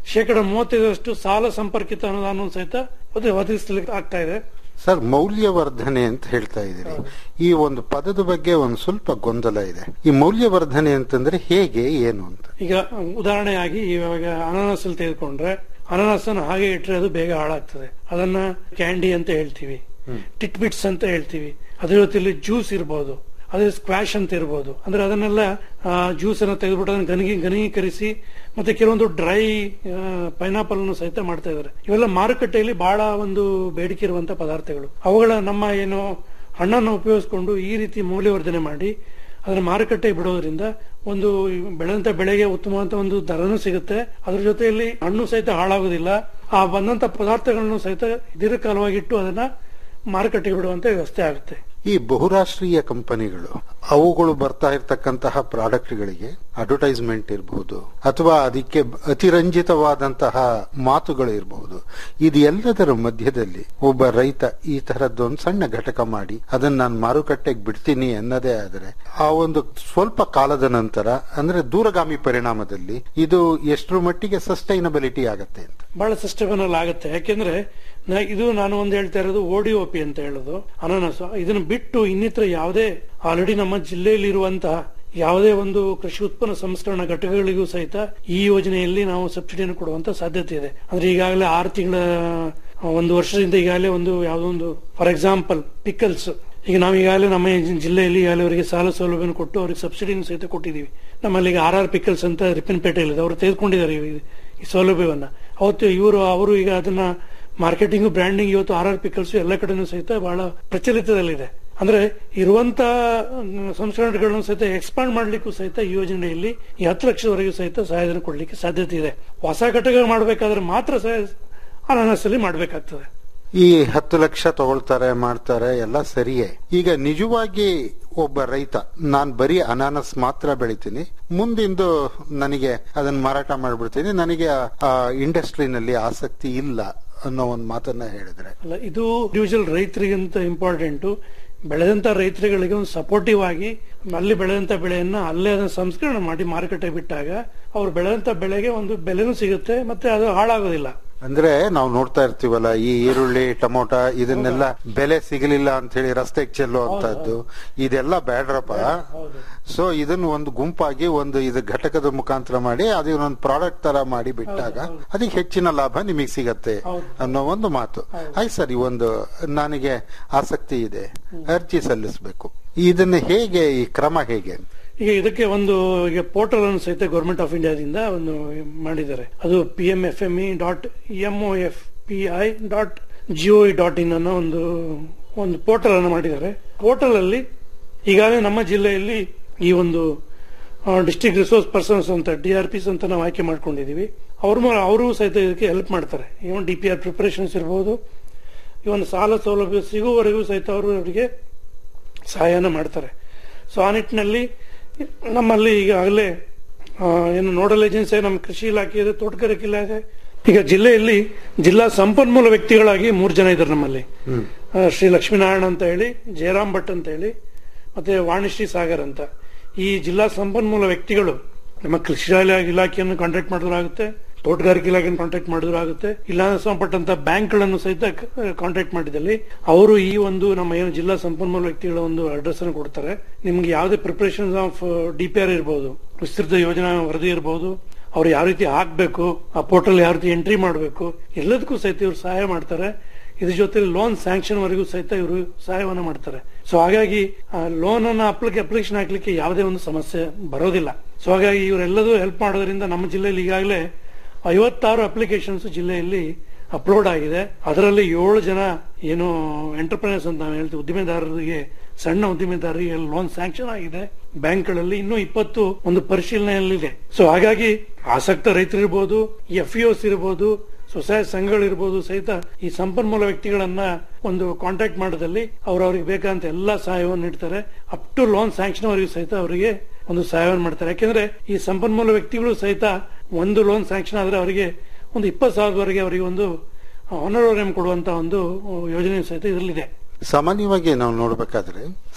ಶೇಕಡ ಮೂವತ್ತೈದರಷ್ಟು ಸಾಲ ಸಂಪರ್ಕಿತ ಅನುದಾನವನ್ನು ಸಹಿತ ಒದ- ಒದಗಿಸಲಿಕ್ಕೆ ಆಗ್ತಾ ಇದೆ ಸರ್ ಮೌಲ್ಯವರ್ಧನೆ ಅಂತ ಹೇಳ್ತಾ ಇದ್ದೀರಿ ಈ ಒಂದು ಪದದ ಬಗ್ಗೆ ಒಂದು ಸ್ವಲ್ಪ ಗೊಂದಲ ಇದೆ ಈ ಮೌಲ್ಯವರ್ಧನೆ ಅಂತಂದ್ರೆ ಹೇಗೆ ಏನು ಅಂತ ಈಗ ಉದಾಹರಣೆಯಾಗಿ ಇವಾಗ ಅನಾನಸ್ ಅಲ್ಲಿ ತೆಗೆದುಕೊಂಡ್ರೆ ಅನಾನಸ್ ಅನ್ನು ಹಾಗೆ ಇಟ್ಟರೆ ಅದು ಬೇಗ ಹಾಳಾಗ್ತದೆ ಅದನ್ನ ಕ್ಯಾಂಡಿ ಅಂತ ಹೇಳ್ತೀವಿ ಟಿಟ್ ಬಿಟ್ಸ್ ಅಂತ ಹೇಳ್ತೀವಿ ಅದ್ರ ಜೊತೆಲಿ ಜ್ಯೂಸ್ ಇರಬಹುದು ಅದೇ ಸ್ಕ್ವಾಶ್ ಅಂತ ಇರಬಹುದು ಅಂದ್ರೆ ಅದನ್ನೆಲ್ಲ ಜ್ಯೂಸ್ ಅನ್ನ ತೆಗೆದ್ಬಿಟ್ಟು ಅದನ್ನ ಗನಗಿ ಗನಗೀಕರಿಸಿ ಮತ್ತೆ ಕೆಲವೊಂದು ಡ್ರೈ ಪೈನಾಪಲ್ ಅನ್ನು ಸಹಿತ ಮಾಡ್ತಾ ಇದ್ದಾರೆ ಇವೆಲ್ಲ ಮಾರುಕಟ್ಟೆಯಲ್ಲಿ ಬಹಳ ಒಂದು ಬೇಡಿಕೆ ಇರುವಂತ ಪದಾರ್ಥಗಳು ಅವುಗಳ ನಮ್ಮ ಏನು ಹಣ್ಣನ್ನು ಉಪಯೋಗಿಸಿಕೊಂಡು ಈ ರೀತಿ ಮೌಲ್ಯವರ್ಧನೆ ಮಾಡಿ ಅದನ್ನ ಮಾರುಕಟ್ಟೆಗೆ ಬಿಡೋದ್ರಿಂದ ಒಂದು ಬೆಳೆದಂತ ಬೆಳೆಗೆ ಉತ್ತಮವಾದ ಒಂದು ದರನೂ ಸಿಗುತ್ತೆ ಅದ್ರ ಜೊತೆಯಲ್ಲಿ ಹಣ್ಣು ಸಹಿತ ಹಾಳಾಗೋದಿಲ್ಲ ಆ ಬಂದಂತ ಪದಾರ್ಥಗಳನ್ನು ಸಹಿತ ದೀರ್ಘಕಾಲವಾಗಿಟ್ಟು ಅದನ್ನ ಮಾರುಕಟ್ಟೆಗೆ ಬಿಡುವಂತ ವ್ಯವಸ್ಥೆ ಆಗುತ್ತೆ ಈ ಬಹುರಾಷ್ಟ್ರೀಯ ಕಂಪನಿಗಳು ಅವುಗಳು ಬರ್ತಾ ಇರತಕ್ಕಂತಹ ಪ್ರಾಡಕ್ಟ್ಗಳಿಗೆ ಅಡ್ವರ್ಟೈಸ್ಮೆಂಟ್ ಇರಬಹುದು ಅಥವಾ ಅದಕ್ಕೆ ಅತಿರಂಜಿತವಾದಂತಹ ಮಾತುಗಳು ಇರಬಹುದು ಇದು ಎಲ್ಲದರ ಮಧ್ಯದಲ್ಲಿ ಒಬ್ಬ ರೈತ ಈ ತರದ್ದೊಂದು ಸಣ್ಣ ಘಟಕ ಮಾಡಿ ಅದನ್ನ ನಾನು ಮಾರುಕಟ್ಟೆಗೆ ಬಿಡ್ತೀನಿ ಅನ್ನೋದೇ ಆದರೆ ಆ ಒಂದು ಸ್ವಲ್ಪ ಕಾಲದ ನಂತರ ಅಂದ್ರೆ ದೂರಗಾಮಿ ಪರಿಣಾಮದಲ್ಲಿ ಇದು ಎಷ್ಟರ ಮಟ್ಟಿಗೆ ಸಸ್ಟೈನಬಿಲಿಟಿ ಆಗತ್ತೆ ಅಂತ ಬಹಳ ಸಸ್ಟೇಬಲ್ ಆಗುತ್ತೆ ಯಾಕೆಂದ್ರೆ ನಾ- ಇದು ನಾನು ಒಂದು ಹೇಳ್ತಾ ಇರೋದು ಓಡಿಒಪಿ ಅಂತ ಹೇಳೋದು ಅನಾನಸ್ ಇದನ್ನು ಬಿಟ್ಟು ಇನ್ನಿತರ ಯಾವುದೇ ಆಲ್ರೆಡಿ ನಮ್ಮ ಜಿಲ್ಲೆಯಲ್ಲಿ ಇರುವಂತಹ ಯಾವುದೇ ಒಂದು ಕೃಷಿ ಉತ್ಪನ್ನ ಸಂಸ್ಕರಣಾ ಘಟಕಗಳಿಗೂ ಸಹಿತ ಈ ಯೋಜನೆಯಲ್ಲಿ ನಾವು ಸಬ್ಸಿಡಿಯನ್ನು ಕೊಡುವಂತ ಸಾಧ್ಯತೆ ಇದೆ ಅಂದ್ರೆ ಈಗಾಗಲೇ ಆರು ತಿಂಗಳ ಒಂದು ವರ್ಷದಿಂದ ಈಗಾಗಲೇ ಒಂದು ಯಾವುದೋ ಒಂದು ಫಾರ್ ಎಕ್ಸಾಂಪಲ್ ಪಿಕಲ್ಸ್ ಈಗ ನಾವು ಈಗಾಗಲೇ ನಮ್ಮ ಈ ಜಿಲ್ಲೆಯಲ್ಲಿ ಈಗಾಗಲೇ ಅವರಿಗೆ ಸಾಲ ಸೌಲಭ್ಯವನ್ನು ಕೊಟ್ಟು ಅವರಿಗೆ ಸಬ್ಸಿಡಿಯನ್ನು ಸಹಿತ ಕೊಟ್ಟಿದ್ದೀವಿ ನಮ್ಮಲ್ಲಿ ಈಗ ಆರ್ ಆರ್ ಪಿಕಲ್ಸ್ ಅಂತ ರಿಪ್ಪನ್ಪೇಟೆಯಲ್ಲಿ ಅವರು ತೆಗೆದುಕೊಂಡಿದ್ದಾರೆ ಈ- ಈ ಸೌಲಭ್ಯವನ್ನ ಅವತ್ತು ಇವರು ಅವರು ಈಗ ಅದನ್ನ ಮಾರ್ಕೆಟಿಂಗ್ ಬ್ರ್ಯಾಂಡಿಂಗ್ ಇವತ್ತು ಆರ್ ಆರ್ ಪಿಕಲ್ಸ್ ಎಲ್ಲ ಕಡೆನೂ ಸಹಿತ ಬಹಳ ಪ್ರಚಲಿತದಲ್ಲಿದೆ ಅಂದ್ರೆ ಇರುವಂತ ಸಂಸ್ಕರಣೆಗಳನ್ನು ಸಹಿತ ಎಕ್ಸ್ಪಾಂಡ್ ಮಾಡ್ಲಿಕ್ಕೂ ಸಹಿತ ಈ ಯೋಜನೆಯಲ್ಲಿ ಈ ಹತ್ತು ಲಕ್ಷದವರೆಗೂ ಸಹಿತ ಸಹಾಯಧನ ಕೊಡ್ಲಿಕ್ಕೆ ಸಾಧ್ಯತೆ ಇದೆ ಹೊಸ ಘಟಕ ಮಾಡಬೇಕಾದ್ರೆ ಮಾತ್ರ ಅನಾನಸ್ ಅಲ್ಲಿ ಮಾಡಬೇಕಾಗ್ತದೆ ಈ ಹತ್ತು ಲಕ್ಷ ತಗೊಳ್ತಾರೆ ಮಾಡ್ತಾರೆ ಎಲ್ಲ ಸರಿಯೇ ಈಗ ನಿಜವಾಗಿ ಒಬ್ಬ ರೈತ ನಾನ್ ಬರೀ ಅನಾನಸ್ ಮಾತ್ರ ಬೆಳಿತೀನಿ ಮುಂದಿಂದು ನನಗೆ ಅದನ್ನ ಮಾರಾಟ ಮಾಡ್ಬಿಡ್ತೀನಿ ನನಗೆ ಆ ಇಂಡಸ್ಟ್ರಿನಲ್ಲಿ ಆಸಕ್ತಿ ಇಲ್ಲ ಅನ್ನೋ ಒಂದು ಮಾತನ್ನ ಹೇಳಿದ್ರೆ ಅಲ್ಲ ಇದು ಇಂಡಿವಿಜುವಲ್ ರೈತರಿಗಂತ ಇಂಪಾರ್ಟೆಂಟ್ ಬೆಳೆದಂತ ರೈತರುಗಳಿಗೆ ಒಂದು ಸಪೋರ್ಟಿವ್ ಆಗಿ ಅಲ್ಲಿ ಬೆಳೆದಂತ ಬೆಳೆಯನ್ನ ಅಲ್ಲೇ ಅದನ್ನ ಸಂಸ್ಕರಣೆ ಮಾಡಿ ಮಾರುಕಟ್ಟೆ ಬಿಟ್ಟಾಗ ಅವ್ರು ಬೆಳೆದಂತ ಬೆಳೆಗೆ ಒಂದು ಬೆಲೆನೂ ಸಿಗುತ್ತೆ ಮತ್ತೆ ಅದು ಹಾಳಾಗೋದಿಲ್ಲ ಅಂದ್ರೆ ನಾವು ನೋಡ್ತಾ ಇರ್ತೀವಲ್ಲ ಈ ಈರುಳ್ಳಿ ಟೊಮೊಟ ಇದನ್ನೆಲ್ಲ ಬೆಲೆ ಸಿಗಲಿಲ್ಲ ಅಂತ ಹೇಳಿ ರಸ್ತೆಗೆ ಚೆಲ್ಲುವಂತದ್ದು ಇದೆಲ್ಲ ಬೇಡ್ರಪ್ಪ ಸೊ ಇದನ್ನ ಒಂದು ಗುಂಪಾಗಿ ಒಂದು ಇದು ಘಟಕದ ಮುಖಾಂತರ ಮಾಡಿ ಅದನ್ನೊಂದು ಪ್ರಾಡಕ್ಟ್ ತರ ಮಾಡಿ ಬಿಟ್ಟಾಗ ಅದಕ್ಕೆ ಹೆಚ್ಚಿನ ಲಾಭ ನಿಮಗೆ ಸಿಗತ್ತೆ ಅನ್ನೋ ಒಂದು ಮಾತು ಆಯ್ತು ಸರಿ ಒಂದು ನನಗೆ ಆಸಕ್ತಿ ಇದೆ ಅರ್ಜಿ ಸಲ್ಲಿಸಬೇಕು ಇದನ್ನ ಹೇಗೆ ಈ ಕ್ರಮ ಹೇಗೆ ಈಗ ಇದಕ್ಕೆ ಒಂದು ಈಗ ಪೋರ್ಟಲ್ ಅನ್ನು ಸಹಿತ ಗೌರ್ಮೆಂಟ್ ಆಫ್ ಇಂಡಿಯಾದಿಂದ ಒಂದು ಮಾಡಿದ್ದಾರೆ ಅದು P M F M E dot M O F P I dot G O dot in ಅನ್ನೋ ಒಂದು ಒಂದು ಪೋರ್ಟಲ್ ಅನ್ನು ಮಾಡಿದ್ದಾರೆ ಪೋರ್ಟಲ್ ಅಲ್ಲಿ ಈಗಾಗಲೇ ನಮ್ಮ ಜಿಲ್ಲೆಯಲ್ಲಿ ಈ ಒಂದು ಡಿಸ್ಟ್ರಿಕ್ಟ್ ರಿಸೋರ್ಸ್ ಪರ್ಸನ್ಸ್ ಅಂತ ಡಿ ಆರ್ ಪಿಸ್ ಅಂತ ನಾವು ಆಯ್ಕೆ ಮಾಡ್ಕೊಂಡಿದೀವಿ ಅವ್ರ ಮೂ- ಅವರು ಸಹಿತ ಇದಕ್ಕೆ ಹೆಲ್ಪ್ ಮಾಡ್ತಾರೆ even D P R preparations ಇರ್ಬೋದು ಈ ಒಂದು ಸಾಲ ಸೌಲಭ್ಯ ಸಿಗುವವರೆಗೂ ಸಹಿತ ಅವರು ಅವರಿಗೆ ಸಹಾಯನ ಮಾಡ್ತಾರೆ ಸೊ ಆ ನಿಟ್ಟಿನಲ್ಲಿ ನಮ್ಮಲ್ಲಿ ಈಗಾಗಲೇ ಆ, ಏನು ನೋಡಲ್ ಏಜೆನ್ಸಿ ನಮ್ಮ ಕೃಷಿ ಇಲಾಖೆ ಇದೆ ತೋಟಗಾರಿಕೆ ಇಲಾಖೆ ಈಗ ಜಿಲ್ಲೆಯಲ್ಲಿ ಜಿಲ್ಲಾ ಸಂಪನ್ಮೂಲ ವ್ಯಕ್ತಿಗಳಾಗಿ ಮೂರು ಜನ ಇದ್ದಾರೆ ನಮ್ಮಲ್ಲಿ ಆ, ಶ್ರೀ ಲಕ್ಷ್ಮೀನಾರಾಯಣ ಅಂತ ಹೇಳಿ ಜಯರಾಮ್ ಭಟ್ ಅಂತ ಹೇಳಿ ಮತ್ತೆ ವಾಣಿಶ್ರೀ ಸಾಗರ್ ಅಂತ ಈ ಜಿಲ್ಲಾ ಸಂಪನ್ಮೂಲ ವ್ಯಕ್ತಿಗಳು ನಮ್ಮ ಕೃಷಿ ಇಲಾಖೆಯನ್ನು ಕಾಂಟ್ಯಾಕ್ಟ್ ಮಾಡಿದ್ರಾಗುತ್ತೆ ತೋಟಗಾರಿಕೆ ಇಲಾಖೆಯನ್ನು ಕಾಂಟ್ಯಾಕ್ಟ್ ಮಾಡಿದ್ರಾಗುತ್ತೆ ಇಲ್ಲ ಸಂಬಂಧಪಟ್ಟಂತ ಬ್ಯಾಂಕ್ಗಳನ್ನು ಸಹಿತ ಕಾಂಟ್ಯಾಕ್ಟ್ ಮಾಡಿದಲ್ಲಿ ಅವರು ಈ ಒಂದು ನಮ್ಮ ಏನು ಜಿಲ್ಲಾ ಸಂಪನ್ಮೂಲ ವ್ಯಕ್ತಿಗಳ ಒಂದು ಅಡ್ರೆಸ್ ಅನ್ನು ಕೊಡ್ತಾರೆ ನಿಮ್ಗೆ ಯಾವುದೇ preparation of D P R ಇರಬಹುದು ವಿಸ್ತೃತ ಯೋಜನಾ ವರದಿ ಇರಬಹುದು ಅವ್ರು ಯಾವ ರೀತಿ ಹಾಕ್ಬೇಕು ಆ ಪೋರ್ಟಲ್ ಯಾವ ರೀತಿ ಎಂಟ್ರಿ ಮಾಡಬೇಕು ಎಲ್ಲದಕ್ಕೂ ಸಹಿತ ಇವರು ಸಹಾಯ ಮಾಡ್ತಾರೆ ಇದ್ರ ಜೊತೆ ಲೋನ್ ಸ್ಯಾಂಕ್ಷನ್ ವರೆಗೂ ಸಹಿತ ಇವರು ಸಹಾಯವನ್ನು ಮಾಡ್ತಾರೆ ಸೊ ಹಾಗಾಗಿ ಲೋನ್ ಅನ್ನ ಅಪ್ಲಿಕೆ ಅಪ್ಲಿಕೇಶನ್ ಹಾಕ್ಲಿಕ್ಕೆ ಯಾವುದೇ ಒಂದು ಸಮಸ್ಯೆ ಬರೋದಿಲ್ಲ ಸೊ ಹಾಗಾಗಿ ಇವರೆಲ್ಲದೂ ಹೆಲ್ಪ್ ಮಾಡೋದ್ರಿಂದ ನಮ್ಮ ಜಿಲ್ಲೆಯಲ್ಲಿ ಈಗಾಗಲೇ ಐವತ್ತಾರು ಅಪ್ಲಿಕೇಶನ್ಸ್ ಜಿಲ್ಲೆಯಲ್ಲಿ ಅಪ್ಲೋಡ್ ಆಗಿದೆ ಅದರಲ್ಲಿ ಏಳು ಜನ ಏನು ಎಂಟರ್ಪ್ರೈನರ್ಸ್ ಅಂತ ನಾವು ಹೇಳ್ತೀವಿ ಉದ್ದಿಮೆದಾರರಿಗೆ ಸಣ್ಣ ಉದ್ದಿಮೆದಾರರಿಗೆ ಲೋನ್ ಸ್ಯಾಂಕ್ಷನ್ ಆಗಿದೆ ಬ್ಯಾಂಕ್ಗಳಲ್ಲಿ ಇನ್ನೂ ಇಪ್ಪತ್ತು ಒಂದು ಪರಿಶೀಲನೆಯಲ್ಲಿದೆ ಸೊ ಹಾಗಾಗಿ ಆಸಕ್ತ ರೈತರಿರ್ಬೋದು ಎಫ್ ಇರ್ಬೋದು ಸ್ವಸಹಾಯ ಸಂಘಗಳಿರ್ಬೋದು ಸಹಿತ ಈ ಸಂಪನ್ಮೂಲ ವ್ಯಕ್ತಿಗಳನ್ನ ಒಂದು ಕಾಂಟ್ಯಾಕ್ಟ್ ಮಾಡೋದಲ್ಲಿ ಅವ್ರು ಅವ್ರಿಗೆ ಬೇಕಾದಂತ ಎಲ್ಲಾ ಸಹಾಯವನ್ನು ನೀಡ್ತಾರೆ ಅಪ್ ಟು ಲೋನ್ ಸ್ಯಾಂಕ್ಷನ್ ಅವರಿಗೂ ಸಹಿತ ಅವರಿಗೆ ಒಂದು ಸಹಾಯವನ್ನು ಮಾಡ್ತಾರೆ ಯಾಕೆಂದ್ರೆ ಈ ಸಂಪನ್ಮೂಲ ವ್ಯಕ್ತಿಗಳು ಸಹಿತ ಒಂದು ಲೋನ್ ಸ್ಯಾಂಕ್ಷನ್ ಆದ್ರೆ ಅವರಿಗೆ ಒಂದು ಇಪ್ಪತ್ತು ಸಾವಿರದವರೆಗೆ ಅವರಿಗೆ ಒಂದು ಆನರೋರಿಯಂ ಕೊಡುವಂತ ಒಂದು ಯೋಜನೆ ಸಹಿತ ಇದರಲ್ಲಿದೆ ಸಾಮಾನ್ಯವಾಗಿ ನಾವು ನೋಡ್ಬೇಕಾದ್ರೆ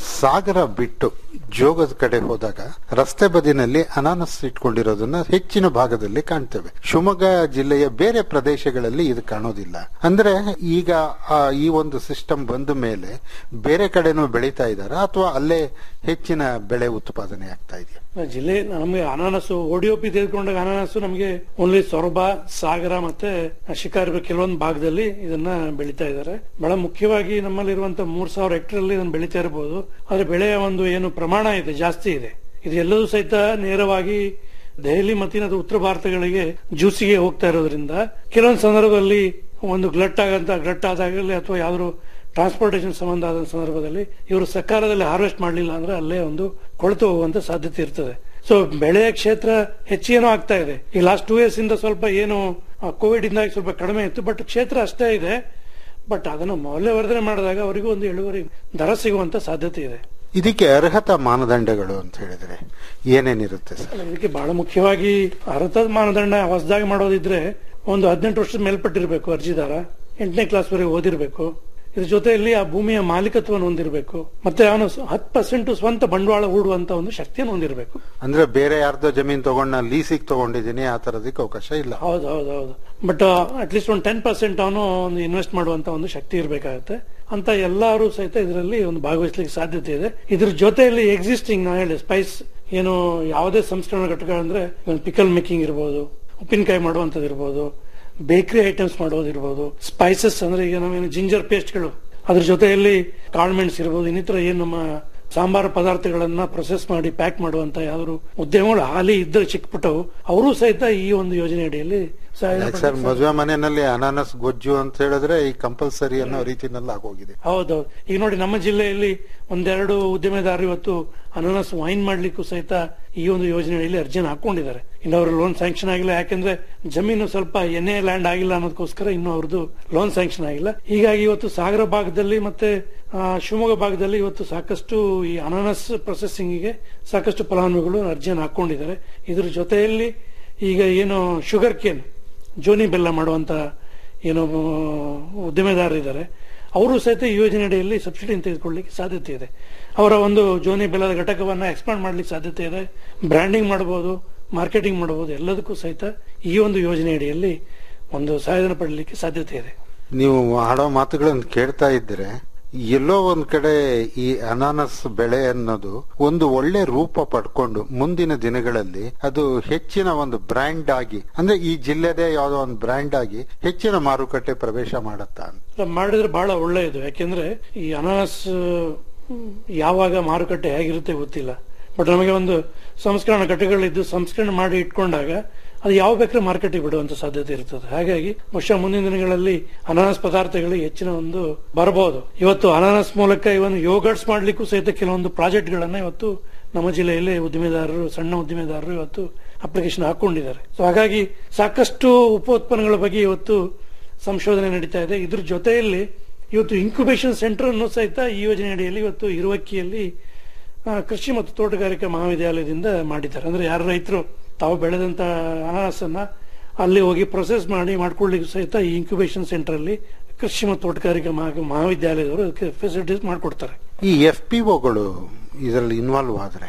ಸಾಗರ ಬಿಟ್ಟು ಜೋಗದ ಕಡೆ ಹೋದಾಗ ರಸ್ತೆ ಬದಿನಲ್ಲಿ ಅನಾನಸ್ ಇಟ್ಕೊಂಡಿರೋದನ್ನ ಹೆಚ್ಚಿನ ಭಾಗದಲ್ಲಿ ಕಾಣ್ತೇವೆ ಶಿವಮೊಗ್ಗ ಜಿಲ್ಲೆಯ ಬೇರೆ ಪ್ರದೇಶಗಳಲ್ಲಿ ಇದು ಕಾಣೋದಿಲ್ಲ ಅಂದ್ರೆ ಈಗ ಆ, ಈ ಒಂದು ಸಿಸ್ಟಮ್ ಬಂದ ಮೇಲೆ ಬೇರೆ ಕಡೆನೂ ಬೆಳೀತಾ ಇದಾರ ಅಥವಾ ಅಲ್ಲೇ ಹೆಚ್ಚಿನ ಬೆಳೆ ಉತ್ಪಾದನೆ ಆಗ್ತಾ ಇದೆಯಾ ಜಿಲ್ಲೆ ನಮಗೆ ಅನಾನಸು ಓಡಿಒಪಿ ತೆಗೆದುಕೊಂಡಾಗ ಅನಾನಸು ನಮಗೆ ಓನ್ಲಿ ಸೊರಬ ಸಾಗರ ಮತ್ತೆ ಶಿಕಾರಿ ಕೆಲವೊಂದು ಭಾಗದಲ್ಲಿ ಇದನ್ನ ಬೆಳೀತಾ ಇದ್ದಾರೆ ಬಹಳ ಮುಖ್ಯವಾಗಿ ನಮ್ಮಲ್ಲಿರುವಂತಹ ಮೂರ್ ಸಾವಿರ ಹೆಕ್ಟರ್ ಅಲ್ಲಿ ಇದನ್ನ ಬೆಳೀತಾ ಇರಬಹುದು ಆದ್ರೆ ಬೆಳೆಯ ಒಂದು ಏನು ಪ್ರಮಾಣ ಇದೆ ಜಾಸ್ತಿ ಇದೆ ಇದು ಎಲ್ಲದೂ ಸಹಿತ ನೇರವಾಗಿ ದೆಹಲಿ ಮತ್ತಿನ ಉತ್ತರ ಭಾರತಗಳಿಗೆ ಜ್ಯೂಸಿಗೆ ಹೋಗ್ತಾ ಇರೋದ್ರಿಂದ ಕೆಲವೊಂದು ಸಂದರ್ಭದಲ್ಲಿ ಒಂದು ಗ್ಲಟ್ ಆಗಂತ ಗ್ಲಟ್ ಆದಾಗಲಿ ಅಥವಾ ಯಾವ್ದಾದ್ರು ಟ್ರಾನ್ಸ್ಪೋರ್ಟೇಷನ್ ಸಂಬಂಧ ಆದ ಸಂದರ್ಭದಲ್ಲಿ ಇವರು ಸಕಾಲದಲ್ಲಿ ಹಾರ್ವೆಸ್ಟ್ ಮಾಡಲಿಲ್ಲ ಅಂದ್ರೆ ಅಲ್ಲೇ ಒಂದು ಕೊಳೆತು ಹೋಗುವಂತ ಸಾಧ್ಯತೆ ಇರ್ತದೆ ಸೊ ಬೆಳೆಯ ಕ್ಷೇತ್ರ ಹೆಚ್ಚೇನೋ ಆಗ್ತಾ ಇದೆ ಈ ಲಾಸ್ಟ್ ಟೂ ಇಯರ್ಸ್ ಇಂದ ಸ್ವಲ್ಪ ಏನು ಕೋವಿಡ್ ಇಂದಾಗಿ ಸ್ವಲ್ಪ ಕಡಿಮೆ ಇತ್ತು ಬಟ್ ಕ್ಷೇತ್ರ ಅಷ್ಟೇ ಇದೆ ಬಟ್ ಅದನ್ನು ಮೌಲ್ಯವರ್ಧನೆ ಮಾಡಿದಾಗ ಅವರಿಗೂ ಒಂದು ಇಳುವರಿ ದರ ಸಿಗುವಂತ ಸಾಧ್ಯತೆ ಇದೆ ಇದಕ್ಕೆ ಅರ್ಹತಾ ಮಾನದಂಡಗಳು ಅಂತ ಹೇಳಿದ್ರೆ ಏನೇನಿರುತ್ತೆ ಸರ್ ಅಲ್ಲ, ಇದಕ್ಕೆ ಬಹಳ ಮುಖ್ಯವಾಗಿ ಅರ್ಹತಾ ಮಾನದಂಡ ಹೊಸದಾಗಿ ಮಾಡೋದಿದ್ರೆ ಒಂದು ಹದಿನೆಂಟು ವರ್ಷದ ಮೇಲ್ಪಟ್ಟಿರ್ಬೇಕು ಅರ್ಜಿದಾರ ಎಂಟನೇ ಕ್ಲಾಸ್ ವರೆಗೆ ಓದಿರ್ಬೇಕು ಇದ್ರ ಜೊತೆಯಲ್ಲಿ ಆ ಭೂಮಿಯ ಮಾಲೀಕತ್ವವನ್ನು ಹೊಂದಿರಬೇಕು ಮತ್ತೆ ಅವನು ಹತ್ತು ಪರ್ಸೆಂಟ್ ಸ್ವಂತ ಬಂಡವಾಳ ಹೂಡುವಂತ ಒಂದು ಶಕ್ತಿಯನ್ನು ಹೊಂದಿರಬೇಕು ಅಂದ್ರೆ ಬೇರೆ ಯಾರ್ದೋ ಜಮೀನ್ ತಗೊಂಡ್ ನಾನು ಲೀಸಿಗೆ ತಗೊಂಡಿದ್ದೀನಿ ಆ ತರದಕ್ಕೆ ಅವಕಾಶ ಇಲ್ಲ ಹೌದು ಹೌದು ಹೌದು ಬಟ್ ಅಟ್ಲೀಸ್ಟ್ ಒಂದು ಟೆನ್ ಪರ್ಸೆಂಟ್ ಅವನು ಒಂದು ಇನ್ವೆಸ್ಟ್ ಮಾಡುವಂತ ಒಂದು ಶಕ್ತಿ ಇರಬೇಕಾಗುತ್ತೆ ಅಂತ ಎಲ್ಲರೂ ಸಹಿತ ಇದರಲ್ಲಿ ಒಂದು ಭಾಗವಹಿಸಲಿಕ್ಕೆ ಸಾಧ್ಯತೆ ಇದೆ ಇದ್ರ ಜೊತೆಯಲ್ಲಿ ಎಕ್ಸಿಸ್ಟಿಂಗ್ ನಾವು ಹೇಳಿ ಸ್ಪೈಸ್ ಏನು ಯಾವುದೇ ಸಂಸ್ಕರಣಾ ಘಟಕಗಳಂದ್ರೆ ಒಂದು ಪಿಕಲ್ ಮೇಕಿಂಗ್ ಇರ್ಬೋದು ಉಪ್ಪಿನಕಾಯಿ ಮಾಡುವಂತದ್ದು ಇರ್ಬೋದು ಬೇಕರಿ ಐಟಮ್ಸ್ ಮಾಡೋದಿರ್ಬೋದು ಸ್ಪೈಸಸ್ ಅಂದ್ರೆ ಈಗ ನಾವೇನು ಜಿಂಜರ್ ಪೇಸ್ಟ್ಗಳು ಅದ್ರ ಜೊತೆಯಲ್ಲಿ ಕಾಳ್ಮೆಣ್ಸ್ ಇರ್ಬೋದು ಇನ್ನಿತರ ಏನು ನಮ್ಮ ಸಾಂಬಾರ ಪದಾರ್ಥಗಳನ್ನ ಪ್ರೊಸೆಸ್ ಮಾಡಿ ಪ್ಯಾಕ್ ಮಾಡುವಂತ ಯಾವ್ದಾದ್ರು ಉದ್ಯಮಗಳು ಹಾಲಿ ಇದ್ದರೆ ಚಿಕ್ಕಪುಟ್ಟವು ಅವರು ಸಹಿತ ಈ ಒಂದು ಯೋಜನೆ ಅಡಿಯಲ್ಲಿ ಸಹಾಯ ಯಾಕೆ ಸರ್ ಮದುವೆ ಮನೆಯಲ್ಲಿ ಅನಾನಸ್ ಗೊಜ್ಜು ಅಂತ ಹೇಳಿದ್ರೆ ಈ ಕಂಪಲ್ಸರಿ ಅನ್ನೋ ರೀತಿನಲ್ಲಿ ಆಗೋಗಿದೆ ಹೌದೌದು ಈಗ ನೋಡಿ ನಮ್ಮ ಜಿಲ್ಲೆಯಲ್ಲಿ ಒಂದೆರಡು ಉದ್ಯಮೆದಾರರು ಇವತ್ತು ಅನಾನಸ್ ವೈನ್ ಮಾಡ್ಲಿಕ್ಕೂ ಸಹಿತ ಈ ಒಂದು ಯೋಜನೆಯಲ್ಲಿ ಅರ್ಜಿಯನ್ನು ಹಾಕೊಂಡಿದ್ದಾರೆ ಇನ್ನು ಅವ್ರ ಲೋನ್ ಸ್ಯಾಂಕ್ಷನ್ ಆಗಿಲ್ಲ ಯಾಕಂದ್ರೆ ಜಮೀನು ಸ್ವಲ್ಪ ಎನ್ ಎ ಲ್ಯಾಂಡ್ ಆಗಿಲ್ಲ ಅನ್ನೋದಕ್ಕೋಸ್ಕರ ಇನ್ನು ಅವ್ರದ್ದು ಲೋನ್ ಸ್ಯಾಂಕ್ಷನ್ ಆಗಿಲ್ಲ ಹೀಗಾಗಿ ಇವತ್ತು ಸಾಗರ ಭಾಗದಲ್ಲಿ ಮತ್ತೆ ಆ, ಶಿವಮೊಗ್ಗ ಭಾಗದಲ್ಲಿ ಇವತ್ತು ಸಾಕಷ್ಟು ಈ ಅನಾನಸ್ ಪ್ರೊಸೆಸಿಂಗ್ ಗೆ ಸಾಕಷ್ಟು ಫಲಾನುಭವಿಗಳು ಅರ್ಜಿಯನ್ನು ಹಾಕೊಂಡಿದ್ದಾರೆ ಇದ್ರ ಜೊತೆಯಲ್ಲಿ ಈಗ ಏನು ಶುಗರ್ ಕೇನ್ ಜೋನಿ ಬೆಲ್ಲ ಮಾಡುವಂತ ಏನು ಉದ್ಯಮೆದಾರರಿದ್ದಾರೆ ಅವರು ಸಹಿತ ಈ ಯೋಜನೆ ಅಡಿಯಲ್ಲಿ ಸಬ್ಸಿಡಿ ತೆಗೆದುಕೊಳ್ಳಲಿಕ್ಕೆ ಸಾಧ್ಯತೆ ಇದೆ ಅವರ ಒಂದು ಜೋನಿ ಬೆಲ್ಲದ ಘಟಕವನ್ನ ಎಕ್ಸ್ಪಾಂಡ್ ಮಾಡ್ಲಿಕ್ಕೆ ಸಾಧ್ಯತೆ ಇದೆ ಬ್ರ್ಯಾಂಡಿಂಗ್ ಮಾಡಬಹುದು ಮಾರ್ಕೆಟಿಂಗ್ ಮಾಡಬಹುದು ಎಲ್ಲದಕ್ಕೂ ಸಹಿತ ಈ ಒಂದು ಯೋಜನೆ ಅಡಿಯಲ್ಲಿ ಒಂದು ಸಹಾಯಧನ ಪಡಲಿಕ್ಕೆ ಸಾಧ್ಯತೆ ಇದೆ ನೀವು ಆಡೋ ಮಾತುಗಳನ್ನು ಕೇಳ್ತಾ ಇದ್ರೆ ಎಲ್ಲೋ ಒಂದ್ ಕಡೆ ಈ ಅನಾನಸ್ ಬೆಳೆ ಅನ್ನೋದು ಒಂದು ಒಳ್ಳೆ ರೂಪ ಪಡ್ಕೊಂಡು ಮುಂದಿನ ದಿನಗಳಲ್ಲಿ ಅದು ಹೆಚ್ಚಿನ ಒಂದು ಬ್ರ್ಯಾಂಡ್ ಆಗಿ ಅಂದ್ರೆ ಈ ಜಿಲ್ಲೆದೇ ಯಾವ್ದೋ ಒಂದು ಬ್ರ್ಯಾಂಡ್ ಆಗಿ ಹೆಚ್ಚಿನ ಮಾರುಕಟ್ಟೆ ಪ್ರವೇಶ ಮಾಡತ್ತಾ ಅಂತ ಅಲ್ಲ, ಮಾಡಿದ್ರೆ ಬಹಳ ಒಳ್ಳೆಯದು ಯಾಕೆಂದ್ರೆ ಈ ಅನಾನಸ್ ಹ್ಮ್, ಯಾವಾಗ ಮಾರುಕಟ್ಟೆ ಹೇಗಿರುತ್ತೆ ಗೊತ್ತಿಲ್ಲ ಬಟ್ ನಮಗೆ ಒಂದು ಸಂಸ್ಕರಣ ಘಟಕಗಳಿದ್ದು ಸಂಸ್ಕರಣೆ ಮಾಡಿ ಇಟ್ಕೊಂಡಾಗ ಅದು ಯಾವ ಬೇಕಾದ್ರೆ ಮಾರ್ಕೆಟಿಗೆ ಬಿಡುವಂತ ಸಾಧ್ಯತೆ ಇರ್ತದೆ ಹಾಗಾಗಿ ಬಹುಶಃ ಮುಂದಿನ ದಿನಗಳಲ್ಲಿ ಅನಾನಸ್ ಪದಾರ್ಥಗಳಿಗೆ ಹೆಚ್ಚಿನ ಒಂದು ಬರಬಹುದು ಇವತ್ತು ಅನಾನಸ್ ಮೂಲಕ ಇವನು ಯೋಗರ್ಟ್ಸ್ ಮಾಡ್ಲಿಕ್ಕೂ ಸಹಿತ ಕೆಲವೊಂದು ಪ್ರಾಜೆಕ್ಟ್ ಗಳನ್ನ ಇವತ್ತು ನಮ್ಮ ಜಿಲ್ಲೆಯಲ್ಲಿ ಉದ್ದಿಮೆದಾರರು ಸಣ್ಣ ಉದ್ದಿಮೆದಾರರು ಇವತ್ತು ಅಪ್ಲಿಕೇಶನ್ ಹಾಕೊಂಡಿದ್ದಾರೆ ಸೊ ಹಾಗಾಗಿ ಸಾಕಷ್ಟು ಉಪೋತ್ಪನ್ನಗಳ ಬಗ್ಗೆ ಇವತ್ತು ಸಂಶೋಧನೆ ನಡೀತಾ ಇದೆ ಇದ್ರ ಜೊತೆಯಲ್ಲಿ ಇವತ್ತು ಇನ್ಕ್ಯುಬೇಷನ್ ಸೆಂಟರ್ ಅನ್ನು ಸಹಿತ ಈ ಯೋಜನೆ ಅಡಿಯಲ್ಲಿ ಇವತ್ತು ಇರುವಕ್ಕಿಯಲ್ಲಿ ಆ, ಕೃಷಿ ಮತ್ತು ತೋಟಗಾರಿಕಾ ಮಹಾವಿದ್ಯಾಲಯದಿಂದ ಮಾಡಿದ್ದಾರೆ ಅಂದ್ರೆ ಯಾರು ರೈತರು ತಾವು ಬೆಳೆದಂತ ಅನಾನಸನ್ನ ಅಲ್ಲಿ ಹೋಗಿ ಪ್ರೊಸೆಸ್ ಮಾಡಿ ಮಾಡ್ಕೊಳ್ಳಿಕ್ಕೆ ಸಹಿತ ಈ ಇನ್ಕ್ಯುಬೇಷನ್ ಸೆಂಟರ್ ಅಲ್ಲಿ ಕೃಷಿ ಮತ್ತು ತೋಟಗಾರಿಕಾ ಮಹಾ- ಮಹಾವಿದ್ಯಾಲಯದವರು ಅದಕ್ಕೆ ಫೆಸಿಲಿಟೀಸ್ ಮಾಡಿಕೊಡ್ತಾರೆ ಈ ಎಫ್ ಪಿ ಒಗಳು ಇದರಲ್ಲಿ ಇನ್ವಾಲ್ವ್ ಆದ್ರೆ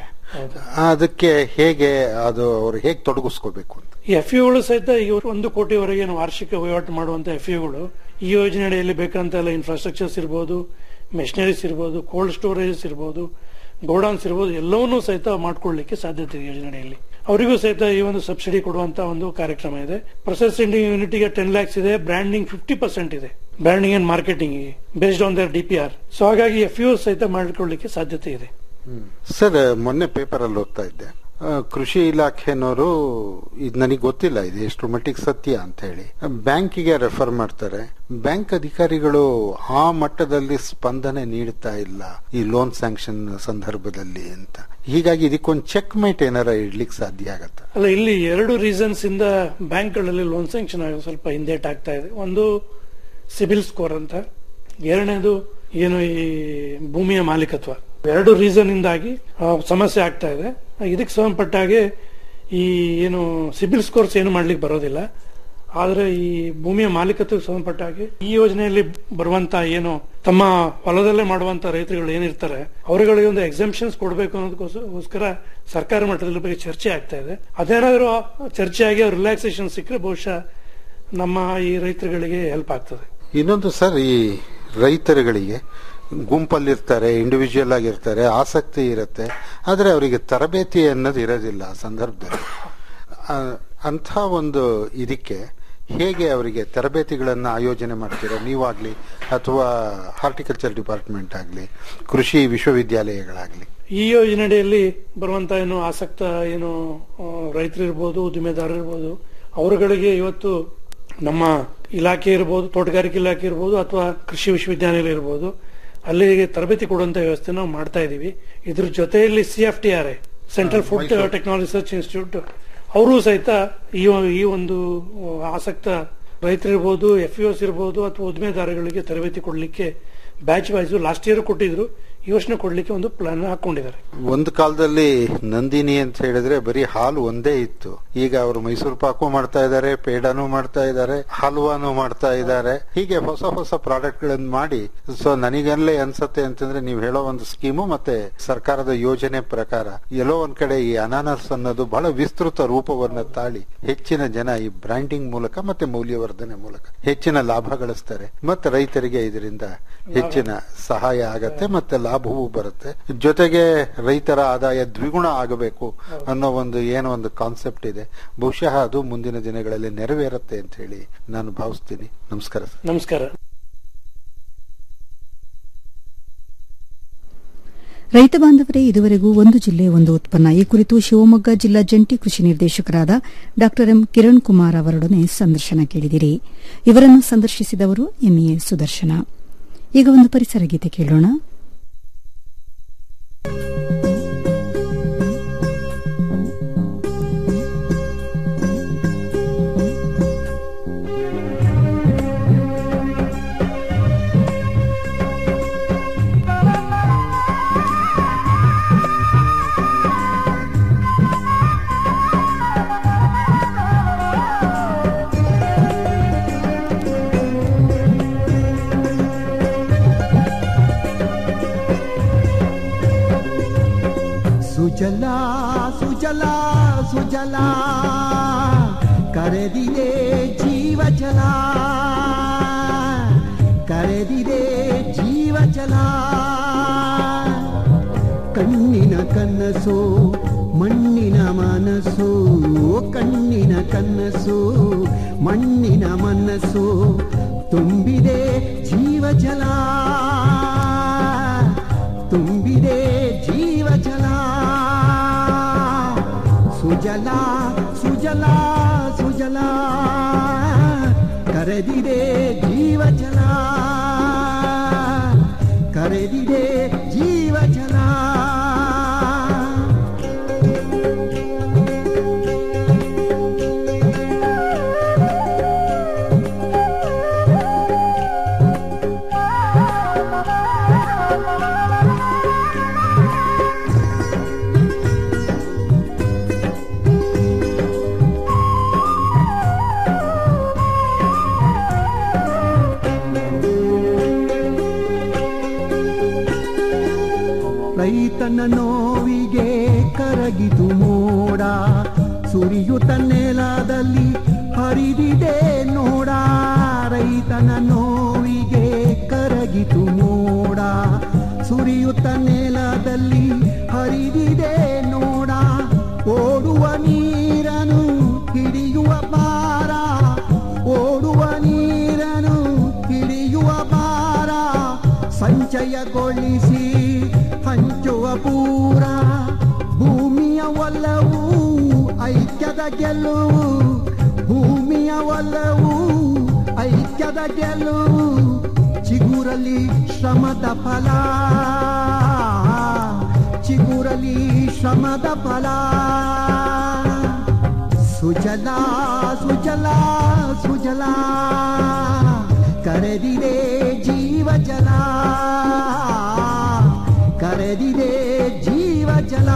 ಅದಕ್ಕೆ ಹೇಗೆ ಅದು ಅವ್ರು ಹೇಗೆ ತೊಡಗಿಸ್ಕೋಬೇಕು ಅಂತ ಈ ಎಫ್ ಗಳು ಸಹಿತ ಈಗ ಒಂದು ಕೋಟಿವರೆಗೆ ಏನು ವಾರ್ಷಿಕ ವಹಿವಾಟು ಮಾಡುವಂತ ಎಫ್ ಗಳು ಈ ಯೋಜನೆ ಅಡಿಯಲ್ಲಿ ಬೇಕಂತ ಎಲ್ಲ ಇನ್ಫ್ರಾಸ್ಟ್ರಕ್ಚರ್ಸ್ ಇರ್ಬೋದು ಮೆಷಿನರೀಸ್ ಇರ್ಬೋದು ಕೋಲ್ಡ್ ಸ್ಟೋರೇಜಸ್ ಇರ್ಬೋದು ಗೋಡೌನ್ಸ್ ಇರ್ಬೋದು ಎಲ್ಲವನ್ನೂ ಸಹಿತ ಮಾಡ್ಕೊಳ್ಳಿಕ್ಕೆ ಸಾಧ್ಯತೆ ಇದೆ ಯೋಜನೆ ಅಡಿಯಲ್ಲಿ ಅವರಿಗೂ ಸಹಿತ ಈ ಒಂದು ಸಬ್ಸಿಡಿ ಕೊಡುವಂತ ಒಂದು ಕಾರ್ಯಕ್ರಮ ಇದೆ ಪ್ರೊಸೆಸಿಂಗ್ ಯೂನಿಟ್ಗೆ ಟೆನ್ ಲ್ಯಾಕ್ಸ್ ಇದೆ ಬ್ರ್ಯಾಂಡಿಂಗ್ ಫಿಫ್ಟಿ ಪರ್ಸೆಂಟ್ ಇದೆ branding and marketing based on the DPR so ಹಾಗಾಗಿ ಎಫ್ ಯು ಸಹಿತ ಮಾಡಿಕೊಳ್ಳಿಕ್ಕೆ ಸಾಧ್ಯತೆ ಇದೆ ಸರ್ ಮೊನ್ನೆ ಪೇಪರ್ ಅಲ್ಲಿ ಓದ್ತಾ ಇದ್ದೆ ಆ, ಕೃಷಿ ಇಲಾಖೆನವರು ಇದು ನನಗೆ ಗೊತ್ತಿಲ್ಲ ಇದು ಎಷ್ಟು ಮಟ್ಟಿಗೆ ಸತ್ಯ ಅಂತ ಹೇಳಿ ಬ್ಯಾಂಕಿಗೆ ರೆಫರ್ ಮಾಡ್ತಾರೆ ಬ್ಯಾಂಕ್ ಅಧಿಕಾರಿಗಳು ಆ ಮಟ್ಟದಲ್ಲಿ ಸ್ಪಂದನೆ ನೀಡ್ತಾ ಇಲ್ಲ ಈ ಲೋನ್ ಸ್ಯಾಂಕ್ಷನ್ ಸಂದರ್ಭದಲ್ಲಿ ಅಂತ ಹೀಗಾಗಿ ಇದಕ್ಕೊಂದು ಚೆಕ್ ಮೇಟ್ ಏನಾರ ಇಡ್ಲಿಕ್ಕೆ ಸಾಧ್ಯ ಆಗತ್ತಾ ಅಲ್ಲ ಇಲ್ಲಿ ಎರಡು ರೀಸನ್ಸ್ ಇಂದ ಬ್ಯಾಂಕ್ಗಳಲ್ಲಿ ಲೋನ್ ಸ್ಯಾಂಕ್ಷನ್ ಆಗೋದು ಸ್ವಲ್ಪ ಹಿಂದೇಟ್ ಆಗ್ತಾ ಇದೆ ಒಂದು ಸಿಬಿಲ್ ಸ್ಕೋರ್ ಅಂತ ಎರಡನೇದು ಏನು ಈ ಭೂಮಿಯ ಮಾಲೀಕತ್ವ ಎರಡು ರೀಸನ್ ಇಂದಾಗಿ ಆ, ಸಮಸ್ಯೆ ಆಗ್ತಾ ಇದೆ ಇದಕ್ಕೆ ಸಂಬಂಧಪಟ್ಟ ಹಾಗೆ ಈ ಏನು ಸಿಬಿಲ್ ಸ್ಕೋರ್ಸ್ ಏನು ಮಾಡ್ಲಿಕ್ಕೆ ಬರೋದಿಲ್ಲ ಆದ್ರೆ ಈ ಭೂಮಿಯ ಮಾಲೀಕತ್ವಕ್ಕೆ ಸಂಬಂಧಪಟ್ಟ ಹಾಗೆ ಈ ಯೋಜನೆಯಲ್ಲಿ ಬರುವಂತ ಏನು ತಮ್ಮ ಹೊಲದಲ್ಲೇ ಮಾಡುವಂತ ರೈತರುಗಳು ಏನಿರ್ತಾರೆ ಅವರುಗಳಿಗೆ ಒಂದು ಎಕ್ಸಂಪ್ಷನ್ಸ್ ಕೊಡಬೇಕು ಅನ್ನೋದಕ್ಕೋಸ್ಕರ ಸರ್ಕಾರ ಮಟ್ಟದಲ್ಲಿ ಬಗ್ಗೆ ಚರ್ಚೆ ಆಗ್ತಾ ಇದೆ ಅದೇನಾದ್ರೂ ಚರ್ಚೆ ಆಗಿ ಅವ್ರು ರಿಲ್ಯಾಕ್ಸೇಷನ್ ಸಿಕ್ಕರೆ ಬಹುಶಃ ನಮ್ಮ ಈ ರೈತರುಗಳಿಗೆ ಹೆಲ್ಪ್ ಆಗ್ತದೆ ಇನ್ನೊಂದು ಸರ್ ಈ ರೈತರುಗಳಿಗೆ ಗುಂಪಲ್ಲಿರ್ತಾರೆ ಇಂಡಿವಿಜುವಲ್ ಆಗಿರ್ತಾರೆ ಆಸಕ್ತಿ ಇರುತ್ತೆ ಆದರೆ ಅವರಿಗೆ ತರಬೇತಿ ಅನ್ನೋದು ಇರೋದಿಲ್ಲ ಆ ಸಂದರ್ಭದಲ್ಲಿ ಆ, ಅಂಥ ಒಂದು ಇದಕ್ಕೆ ಹೇಗೆ ಅವರಿಗೆ ತರಬೇತಿಗಳನ್ನು ಆಯೋಜನೆ ಮಾಡ್ತೀರಾ ನೀವಾಗ್ಲಿ ಅಥವಾ ಹಾರ್ಟಿಕಲ್ಚರ್ ಡಿಪಾರ್ಟ್ಮೆಂಟ್ ಆಗಲಿ ಕೃಷಿ ವಿಶ್ವವಿದ್ಯಾಲಯಗಳಾಗಲಿ ಈ ಯೋಜನೆಯಡಿಯಲ್ಲಿ ಬರುವಂತ ಏನು ಆಸಕ್ತ ಏನು ರೈತರಿರ್ಬೋದು ಉದ್ದಿಮೆದಾರರು ಇರ್ಬೋದು ಅವರುಗಳಿಗೆ ಇವತ್ತು ನಮ್ಮ ಇಲಾಖೆ ಇರ್ಬೋದು ತೋಟಗಾರಿಕೆ ಇಲಾಖೆ ಇರ್ಬೋದು ಅಥವಾ ಕೃಷಿ ವಿಶ್ವವಿದ್ಯಾನಿಲಯ ಇರ್ಬೋದು ಅಲ್ಲಿಗೆ ತರಬೇತಿ ಕೊಡುವಂತ ವ್ಯವಸ್ಥೆ ನಾವು ಮಾಡ್ತಾ ಇದೀವಿ ಇದ್ರ ಜೊತೆಯಲ್ಲಿ C F T R I central food technology research institute ಅವರು ಸಹಿತ ಈ ಈ ಒಂದು ಆಸಕ್ತ ರೈತರಿರ್ಬೋದು ಎಫ್ ಇರ್ಬೋದು ಅಥವಾ ಉದ್ದಿಮೆದಾರಗಳಿಗೆ ತರಬೇತಿ ಕೊಡ್ಲಿಕ್ಕೆ ಬ್ಯಾಚ್ ವೈಸ್ ಲಾಸ್ಟ್ ಇಯರ್ ಕೊಟ್ಟಿದ್ರು ಈ ವರ್ಷ ಕೊಡ್ಲಿಕ್ಕೆ ಒಂದು ಪ್ಲಾನ್ ಹಾಕೊಂಡಿದ್ದಾರೆ ಒಂದು ಕಾಲದಲ್ಲಿ ನಂದಿನಿ ಅಂತ ಹೇಳಿದ್ರೆ ಬರೀ ಹಾಲು ಒಂದೇ ಇತ್ತು ಈಗ ಅವರು ಮೈಸೂರು ಪಾಕು ಮಾಡ್ತಾ ಇದ್ದಾರೆ ಪೇಡಾನು ಮಾಡ್ತಾ ಇದ್ದಾರೆ ಹಲ್ವಾನು ಮಾಡ್ತಾ ಇದ್ದಾರೆ ಹೀಗೆ ಹೊಸ ಹೊಸ ಪ್ರಾಡಕ್ಟ್ ಗಳನ್ನ ಮಾಡಿ ಸೊ ನನಗಲ್ಲೇ ಅನ್ಸತ್ತೆ ಅಂತಂದ್ರೆ ನೀವು ಹೇಳೋ ಒಂದು ಸ್ಕೀಮು ಮತ್ತೆ ಸರ್ಕಾರದ ಯೋಜನೆ ಪ್ರಕಾರ ಎಲ್ಲೋ ಒಂದ್ ಕಡೆ ಈ ಅನಾನಸ್ ಅನ್ನೋದು ಬಹಳ ವಿಸ್ತೃತ ರೂಪವನ್ನ ತಾಳಿ ಹೆಚ್ಚಿನ ಜನ ಈ ಬ್ರ್ಯಾಂಡಿಂಗ್ ಮೂಲಕ ಮತ್ತೆ ಮೌಲ್ಯವರ್ಧನೆ ಮೂಲಕ ಹೆಚ್ಚಿನ ಲಾಭ ಗಳಿಸ್ತಾರೆ ಮತ್ತೆ ರೈತರಿಗೆ ಇದರಿಂದ ಹೆಚ್ಚಿನ ಸಹಾಯ ಆಗತ್ತೆ ಮತ್ತೆ ಲಾಭವೂ ಬರುತ್ತೆ ಜೊತೆಗೆ ರೈತರ ಆದಾಯ ದ್ವಿಗುಣ ಆಗಬೇಕು ಅನ್ನೋ ಒಂದು ಏನೋ ಒಂದು ಕಾನ್ಸೆಪ್ಟ್ ಇದೆ ಬಹುಶಃ ಅದು ಮುಂದಿನ ದಿನಗಳಲ್ಲಿ ನೆರವೇರುತ್ತೆ ಅಂತ ಹೇಳಿ ನಾನು ಭಾವಿಸ್ತೀನಿ ನಮಸ್ಕಾರ ಸರ್ ನಮಸ್ಕಾರ ರೈತ ಬಾಂಧವರೇ ಇದುವರೆಗೂ ಒಂದು ಜಿಲ್ಲೆ ಒಂದು ಉತ್ಪನ್ನ ಈ ಕುರಿತು ಶಿವಮೊಗ್ಗ ಜಿಲ್ಲಾ ಜಂಟಿ ಕೃಷಿ ನಿರ್ದೇಶಕರಾದ ಡಾ ಎಂ ಕಿರಣ್ ಕುಮಾರ್ ಅವರೊಡನೆ ಸಂದರ್ಶನ ಕೇಳಿದಿರಿ ಇವರನ್ನು ಸಂದರ್ಶಿಸಿದವರು ಎಂಇಎ ಸುದರ್ಶನ ಈಗ ಒಂದು ಪರಿಸರ ಗೀತೆ ಕೇಳೋಣ ಸುಜಲಾ ಸುಜಲಾ ಸುಜಲಾ ಕರೆದಿದೆ ಜೀವ ಜಲ ಕರೆದಿದೆ ಜೀವ ಜಲ ಕಣ್ಣಿನ ಕನಸು ಮಣ್ಣಿನ ಮನಸ್ಸು ಕಣ್ಣಿನ ಕನಸು ಮಣ್ಣಿನ ಮನಸ್ಸು ತುಂಬಿದೆ ಜೀವ ಜಲ ತುಂಬಿದೆ ಜೀವ ಜಲ ಸುಜಲ ಸುಜಲ ಸುಜಲ ಕರೆದಿದೆ ಜೀವ ಜಲ ಕರೆದಿದೆ ಜೀವ ಜಲ ರೈತನ ನೋವಿಗೆ ಕರಗಿತು ಮೋಡ ಸುರಿಯುತ್ತ ನೆಲದಲ್ಲಿ ಹರಿದಿದೆ ನೋಡ ರೈತನ ನೋವಿಗೆ ಕರಗಿತು ಮೋಡ ಸುರಿಯುತ್ತ ನೆಲದಲ್ಲಿ ಹರಿದಿದೆ ನೋಡ ಓಡುವ ನೀರನು ಹಿಡಿಯುವ ಪಾರ ಓಡುವ ನೀರನು ಹಿಡಿಯುವ ಪಾರ ಸಂಚಯಗೊಳಿಸಿ ಹಂಚುವ ಪೂರ ಭೂಮಿಯ ಒಲವು ಐಕ್ಯದ ಗೆಲುವು ಭೂಮಿಯ ಒಲವು ಐಕ್ಯದ ಗೆಲುವು ಚಿಗುರಲಿ ಶ್ರಮದ ಫಲ ಚಿಗುರಲಿ ಶ್ರಮದ ಫಲ ಸುಜಲ ಸುಜಲ ಸುಜಲ ಕರೆದಿದೆ ಜೀವ ಜಲ ಕರೆದಿದೆ ಜೀವ ಜಲ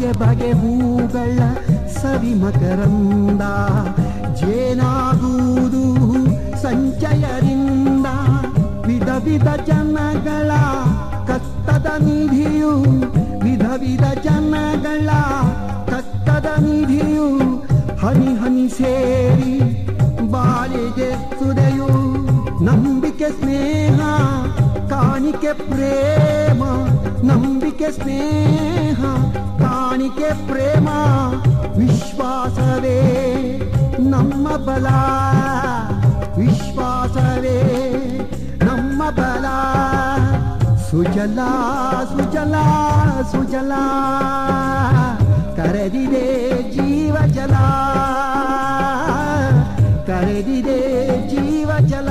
ಬಗೆ ಬಗೆ ಹೂಗಳ ಸವಿ ಮಕರಂದ ಜೇನಾಗುವುದು ಸಂಚಯದಿಂದ ವಿಧ ವಿಧ ಜನಗಳ ಕತ್ತದ ನಿಧಿಯು ವಿಧ ವಿಧ ಜನಗಳ ಕತ್ತದ ನಿಧಿಯು ಹನಿ ಹನಿ ಸೇರಿ ಬಾಳಿಗೆ ಸುದೆಯು ನಂಬಿಕೆ ಸ್ನೇಹ ಕಾಣಿಕೆ ಪ್ರೇಮ ನಂಬಿಕೆ ಸ್ನೇಹ ಕಾಣಿಕೆ ಪ್ರೇಮ ವಿಶ್ವಾಸವೇ ನಮ್ಮ ಬಲ ವಿಶ್ವಾಸವೇ ನಮ್ಮ ಬಲ ಸುಜಲ ಸುಜಲ ಸುಜಲ ಕರೆದಿದೆ ಜೀವ ಜಲ ಕರೆದಿದೆ ಜೀವ ಜಲ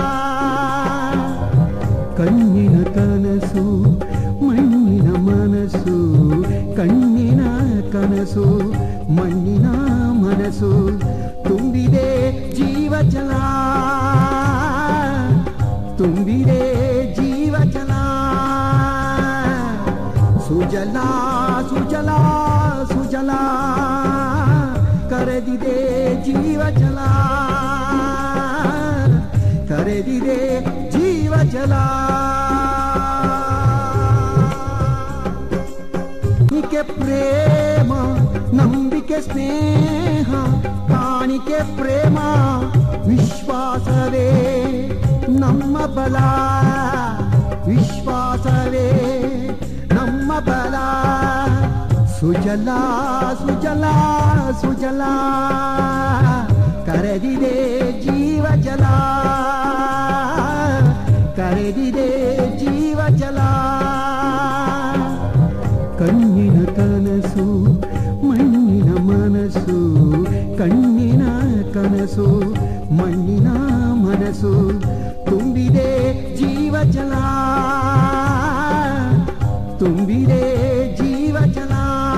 ಕಣ್ಣಿನ ಕನಸು ಮಣ್ಣಿನ ಮನಸ್ಸು ಕಣ್ಣಿನ ಕನಸು ಮಣ್ಣಿನ ಮನಸ್ಸು ತುಂಬಿದೆ ಜೀವ ಜಲ ತುಂಬಿದೆ ಜೀವ ಜಲ ಸುಜಲ ಸುಜಲ ಸುಜಲ ಕರೆದಿದೆ ಜೀವ ಜಲ ಕರೆದಿದೆ ಜೀವ ಜಲ ಕಾಣಿಕೆ ಪ್ರೇಮ ನಂಬಿಕೆ ಸ್ನೇಹ ಕಾಣಿಕೆ ಪ್ರೇಮ ವಿಶ್ವಾಸವೇ ನಮ್ಮ ಬಲ ವಿಶ್ವಾಸವೇ ನಮ್ಮ ಬಲ ಸುಜಲ ಸುಜಲ ಸುಜಲ ಕರೆದಿದೆ ಜೀವ ಜಲ ಕರೆದಿದೆ ಜೀವ ಜಲ ಕಣ್ಣಿನ ಕನಸು ಮಣ್ಣಿನ ಮನಸ್ಸು ಕಣ್ಣಿನ ಕನಸು ಮಣ್ಣಿನ ಮನಸ್ಸು ತುಂಬಿದೆ ಜೀವ ಜಲ ತುಂಬಿದೆ ಜೀವ ಜಲ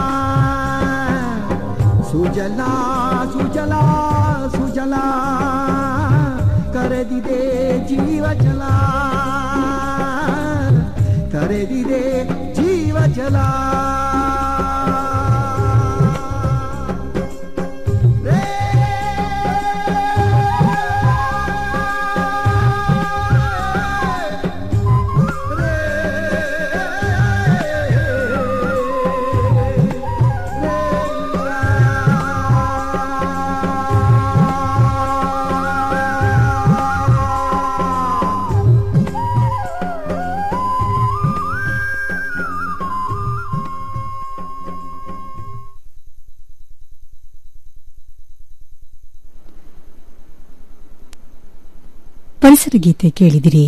ಸುಜಲ ಸುಜಲ ಸುಜಲ ಕರೆದಿದೆ ಜೀವ ಜಲ ಕರೆದಿದೆ ಜೀವ ಜಲ ಪರಿಸರ ಗೀತೆ ಕೇಳಿದಿರಿ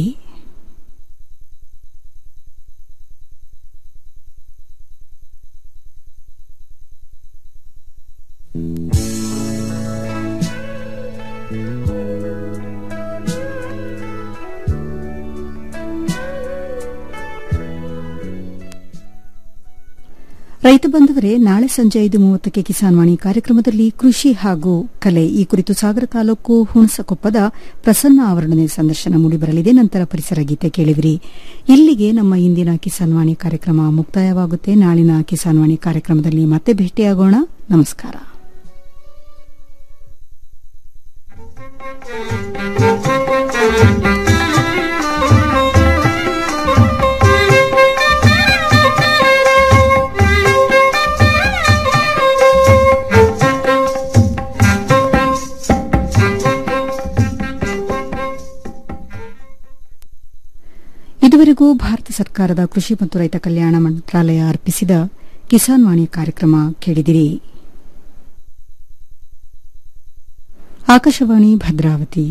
ರೈತ ಬಂಧುವರೇ ನಾಳೆ ಸಂಜೆ ಐದು ಮೂವತ್ತಕ್ಕೆ ಕಿಸಾನ್ ವಾಣಿ ಕಾರ್ಯಕ್ರಮದಲ್ಲಿ ಕೃಷಿ ಹಾಗೂ ಕಲೆ ಈ ಕುರಿತು ಸಾಗರ ತಾಲೂಕು ಹುಣಸಕೊಪ್ಪದ ಪ್ರಸನ್ನ ಅವರೊಡನೆ ಸಂದರ್ಶನ ಮೂಡಿಬರಲಿದೆ ನಂತರ ಪರಿಸರ ಗೀತೆ ಕೇಳಿವಿರಿ ಇಲ್ಲಿಗೆ ನಮ್ಮ ಇಂದಿನ ಕಿಸಾನ್ ವಾಣಿ ಕಾರ್ಯಕ್ರಮ ಮುಕ್ತಾಯವಾಗುತ್ತೆ ನಾಳಿನ ಕಿಸಾನ್ ವಾಣಿ ಕಾರ್ಯಕ್ರಮದಲ್ಲಿ ಮತ್ತೆ ಭೇಟಿಯಾಗೋಣ ನಮಸ್ಕಾರ ಇದುವರೆಗೂ ಭಾರತ ಸರ್ಕಾರದ ಕೃಷಿ ಮತ್ತು ರೈತ ಕಲ್ಯಾಣ ಮಂತ್ರಾಲಯ ಅರ್ಪಿಸಿದ ಕಿಸಾನ್ ವಾಣಿ ಕಾರ್ಯಕ್ರಮ ಕೇಳಿದಿರಿ ಆಕಾಶವಾಣಿ ಭದ್ರಾವತಿ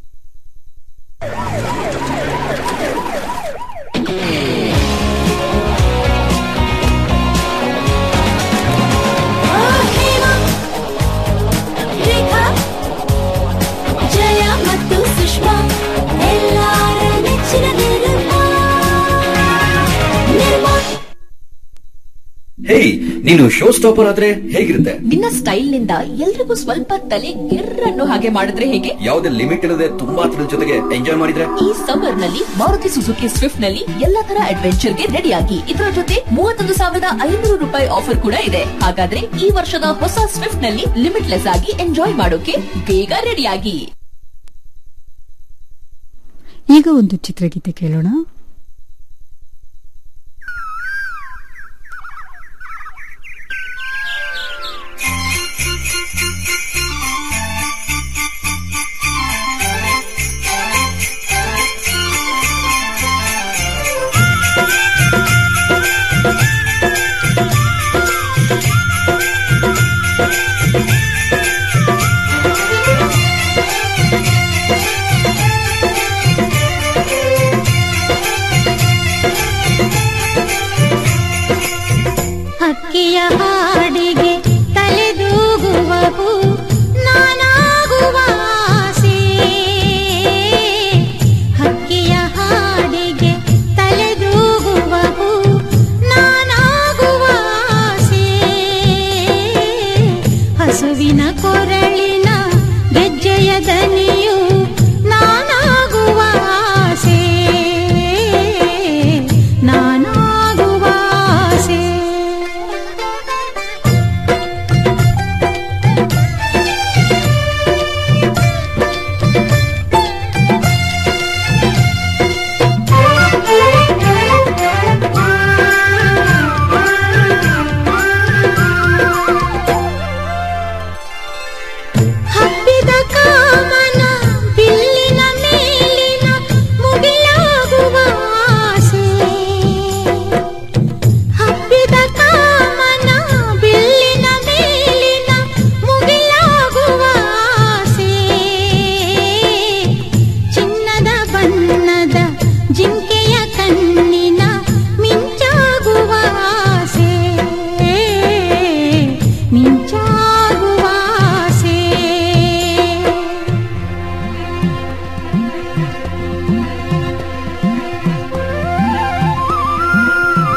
ರೇಖಾ ಜಯ ಮತ್ತು ಸುಷ್ಮಾ ಎಲ್ಲಾರ ನೆಚ್ಚಿನ ನಿರ್ಮಾ ನಿರ್ಮಾ ಹೇಯ್ ನೀನು ಶೋ ಸ್ಟಾಪರ್ ಆದ್ರೆ ಹೇಗಿರುತ್ತೆ ನಿನ್ನ ಸ್ಟೈಲ್ ನಿಂದ ಎಲ್ರಿಗೂ ಸ್ವಲ್ಪ ತಲೆ ಗಿರ್ರನ್ನು ಹಾಗೆ ಮಾಡಿದ್ರೆ ಹೇಗೆ ಯಾವುದೇ ಲಿಮಿಟ್ ಇಲ್ಲದೆ ತುಂಬಾ ತರದ ಜೊತೆಗೆ ಎಂಜಾಯ್ ಮಾಡಿದ್ರೆ ಈ ಸಮ್ಮರ್ ನಲ್ಲಿ ಮಾರುತಿ ಸುಜುಕಿ ಸ್ವಿಫ್ಟ್ ನಲ್ಲಿ ಎಲ್ಲಾ ತರ ಅಡ್ವೆಂಚರ್ ಗೆ ರೆಡಿ ಆಗಿ ಇದರ ಜೊತೆ ಮೂವತ್ತೊಂದು ಸಾವಿರದ ಐನೂರು ರೂಪಾಯಿ ಆಫರ್ ಕೂಡ ಇದೆ ಹಾಗಾದ್ರೆ ಈ ವರ್ಷದ ಹೊಸ ಸ್ವಿಫ್ಟ್ ನಲ್ಲಿ ಲಿಮಿಟ್ಲೆಸ್ ಆಗಿ ಎಂಜಾಯ್ ಮಾಡೋಕೆ ಬೇಗ ರೆಡಿ ಆಗಿ ಈಗ ಒಂದು ಚಿತ್ರಗೀತೆ ಕೇಳೋಣ ಹಕ್ಕಿಯ ಹಾಡಿ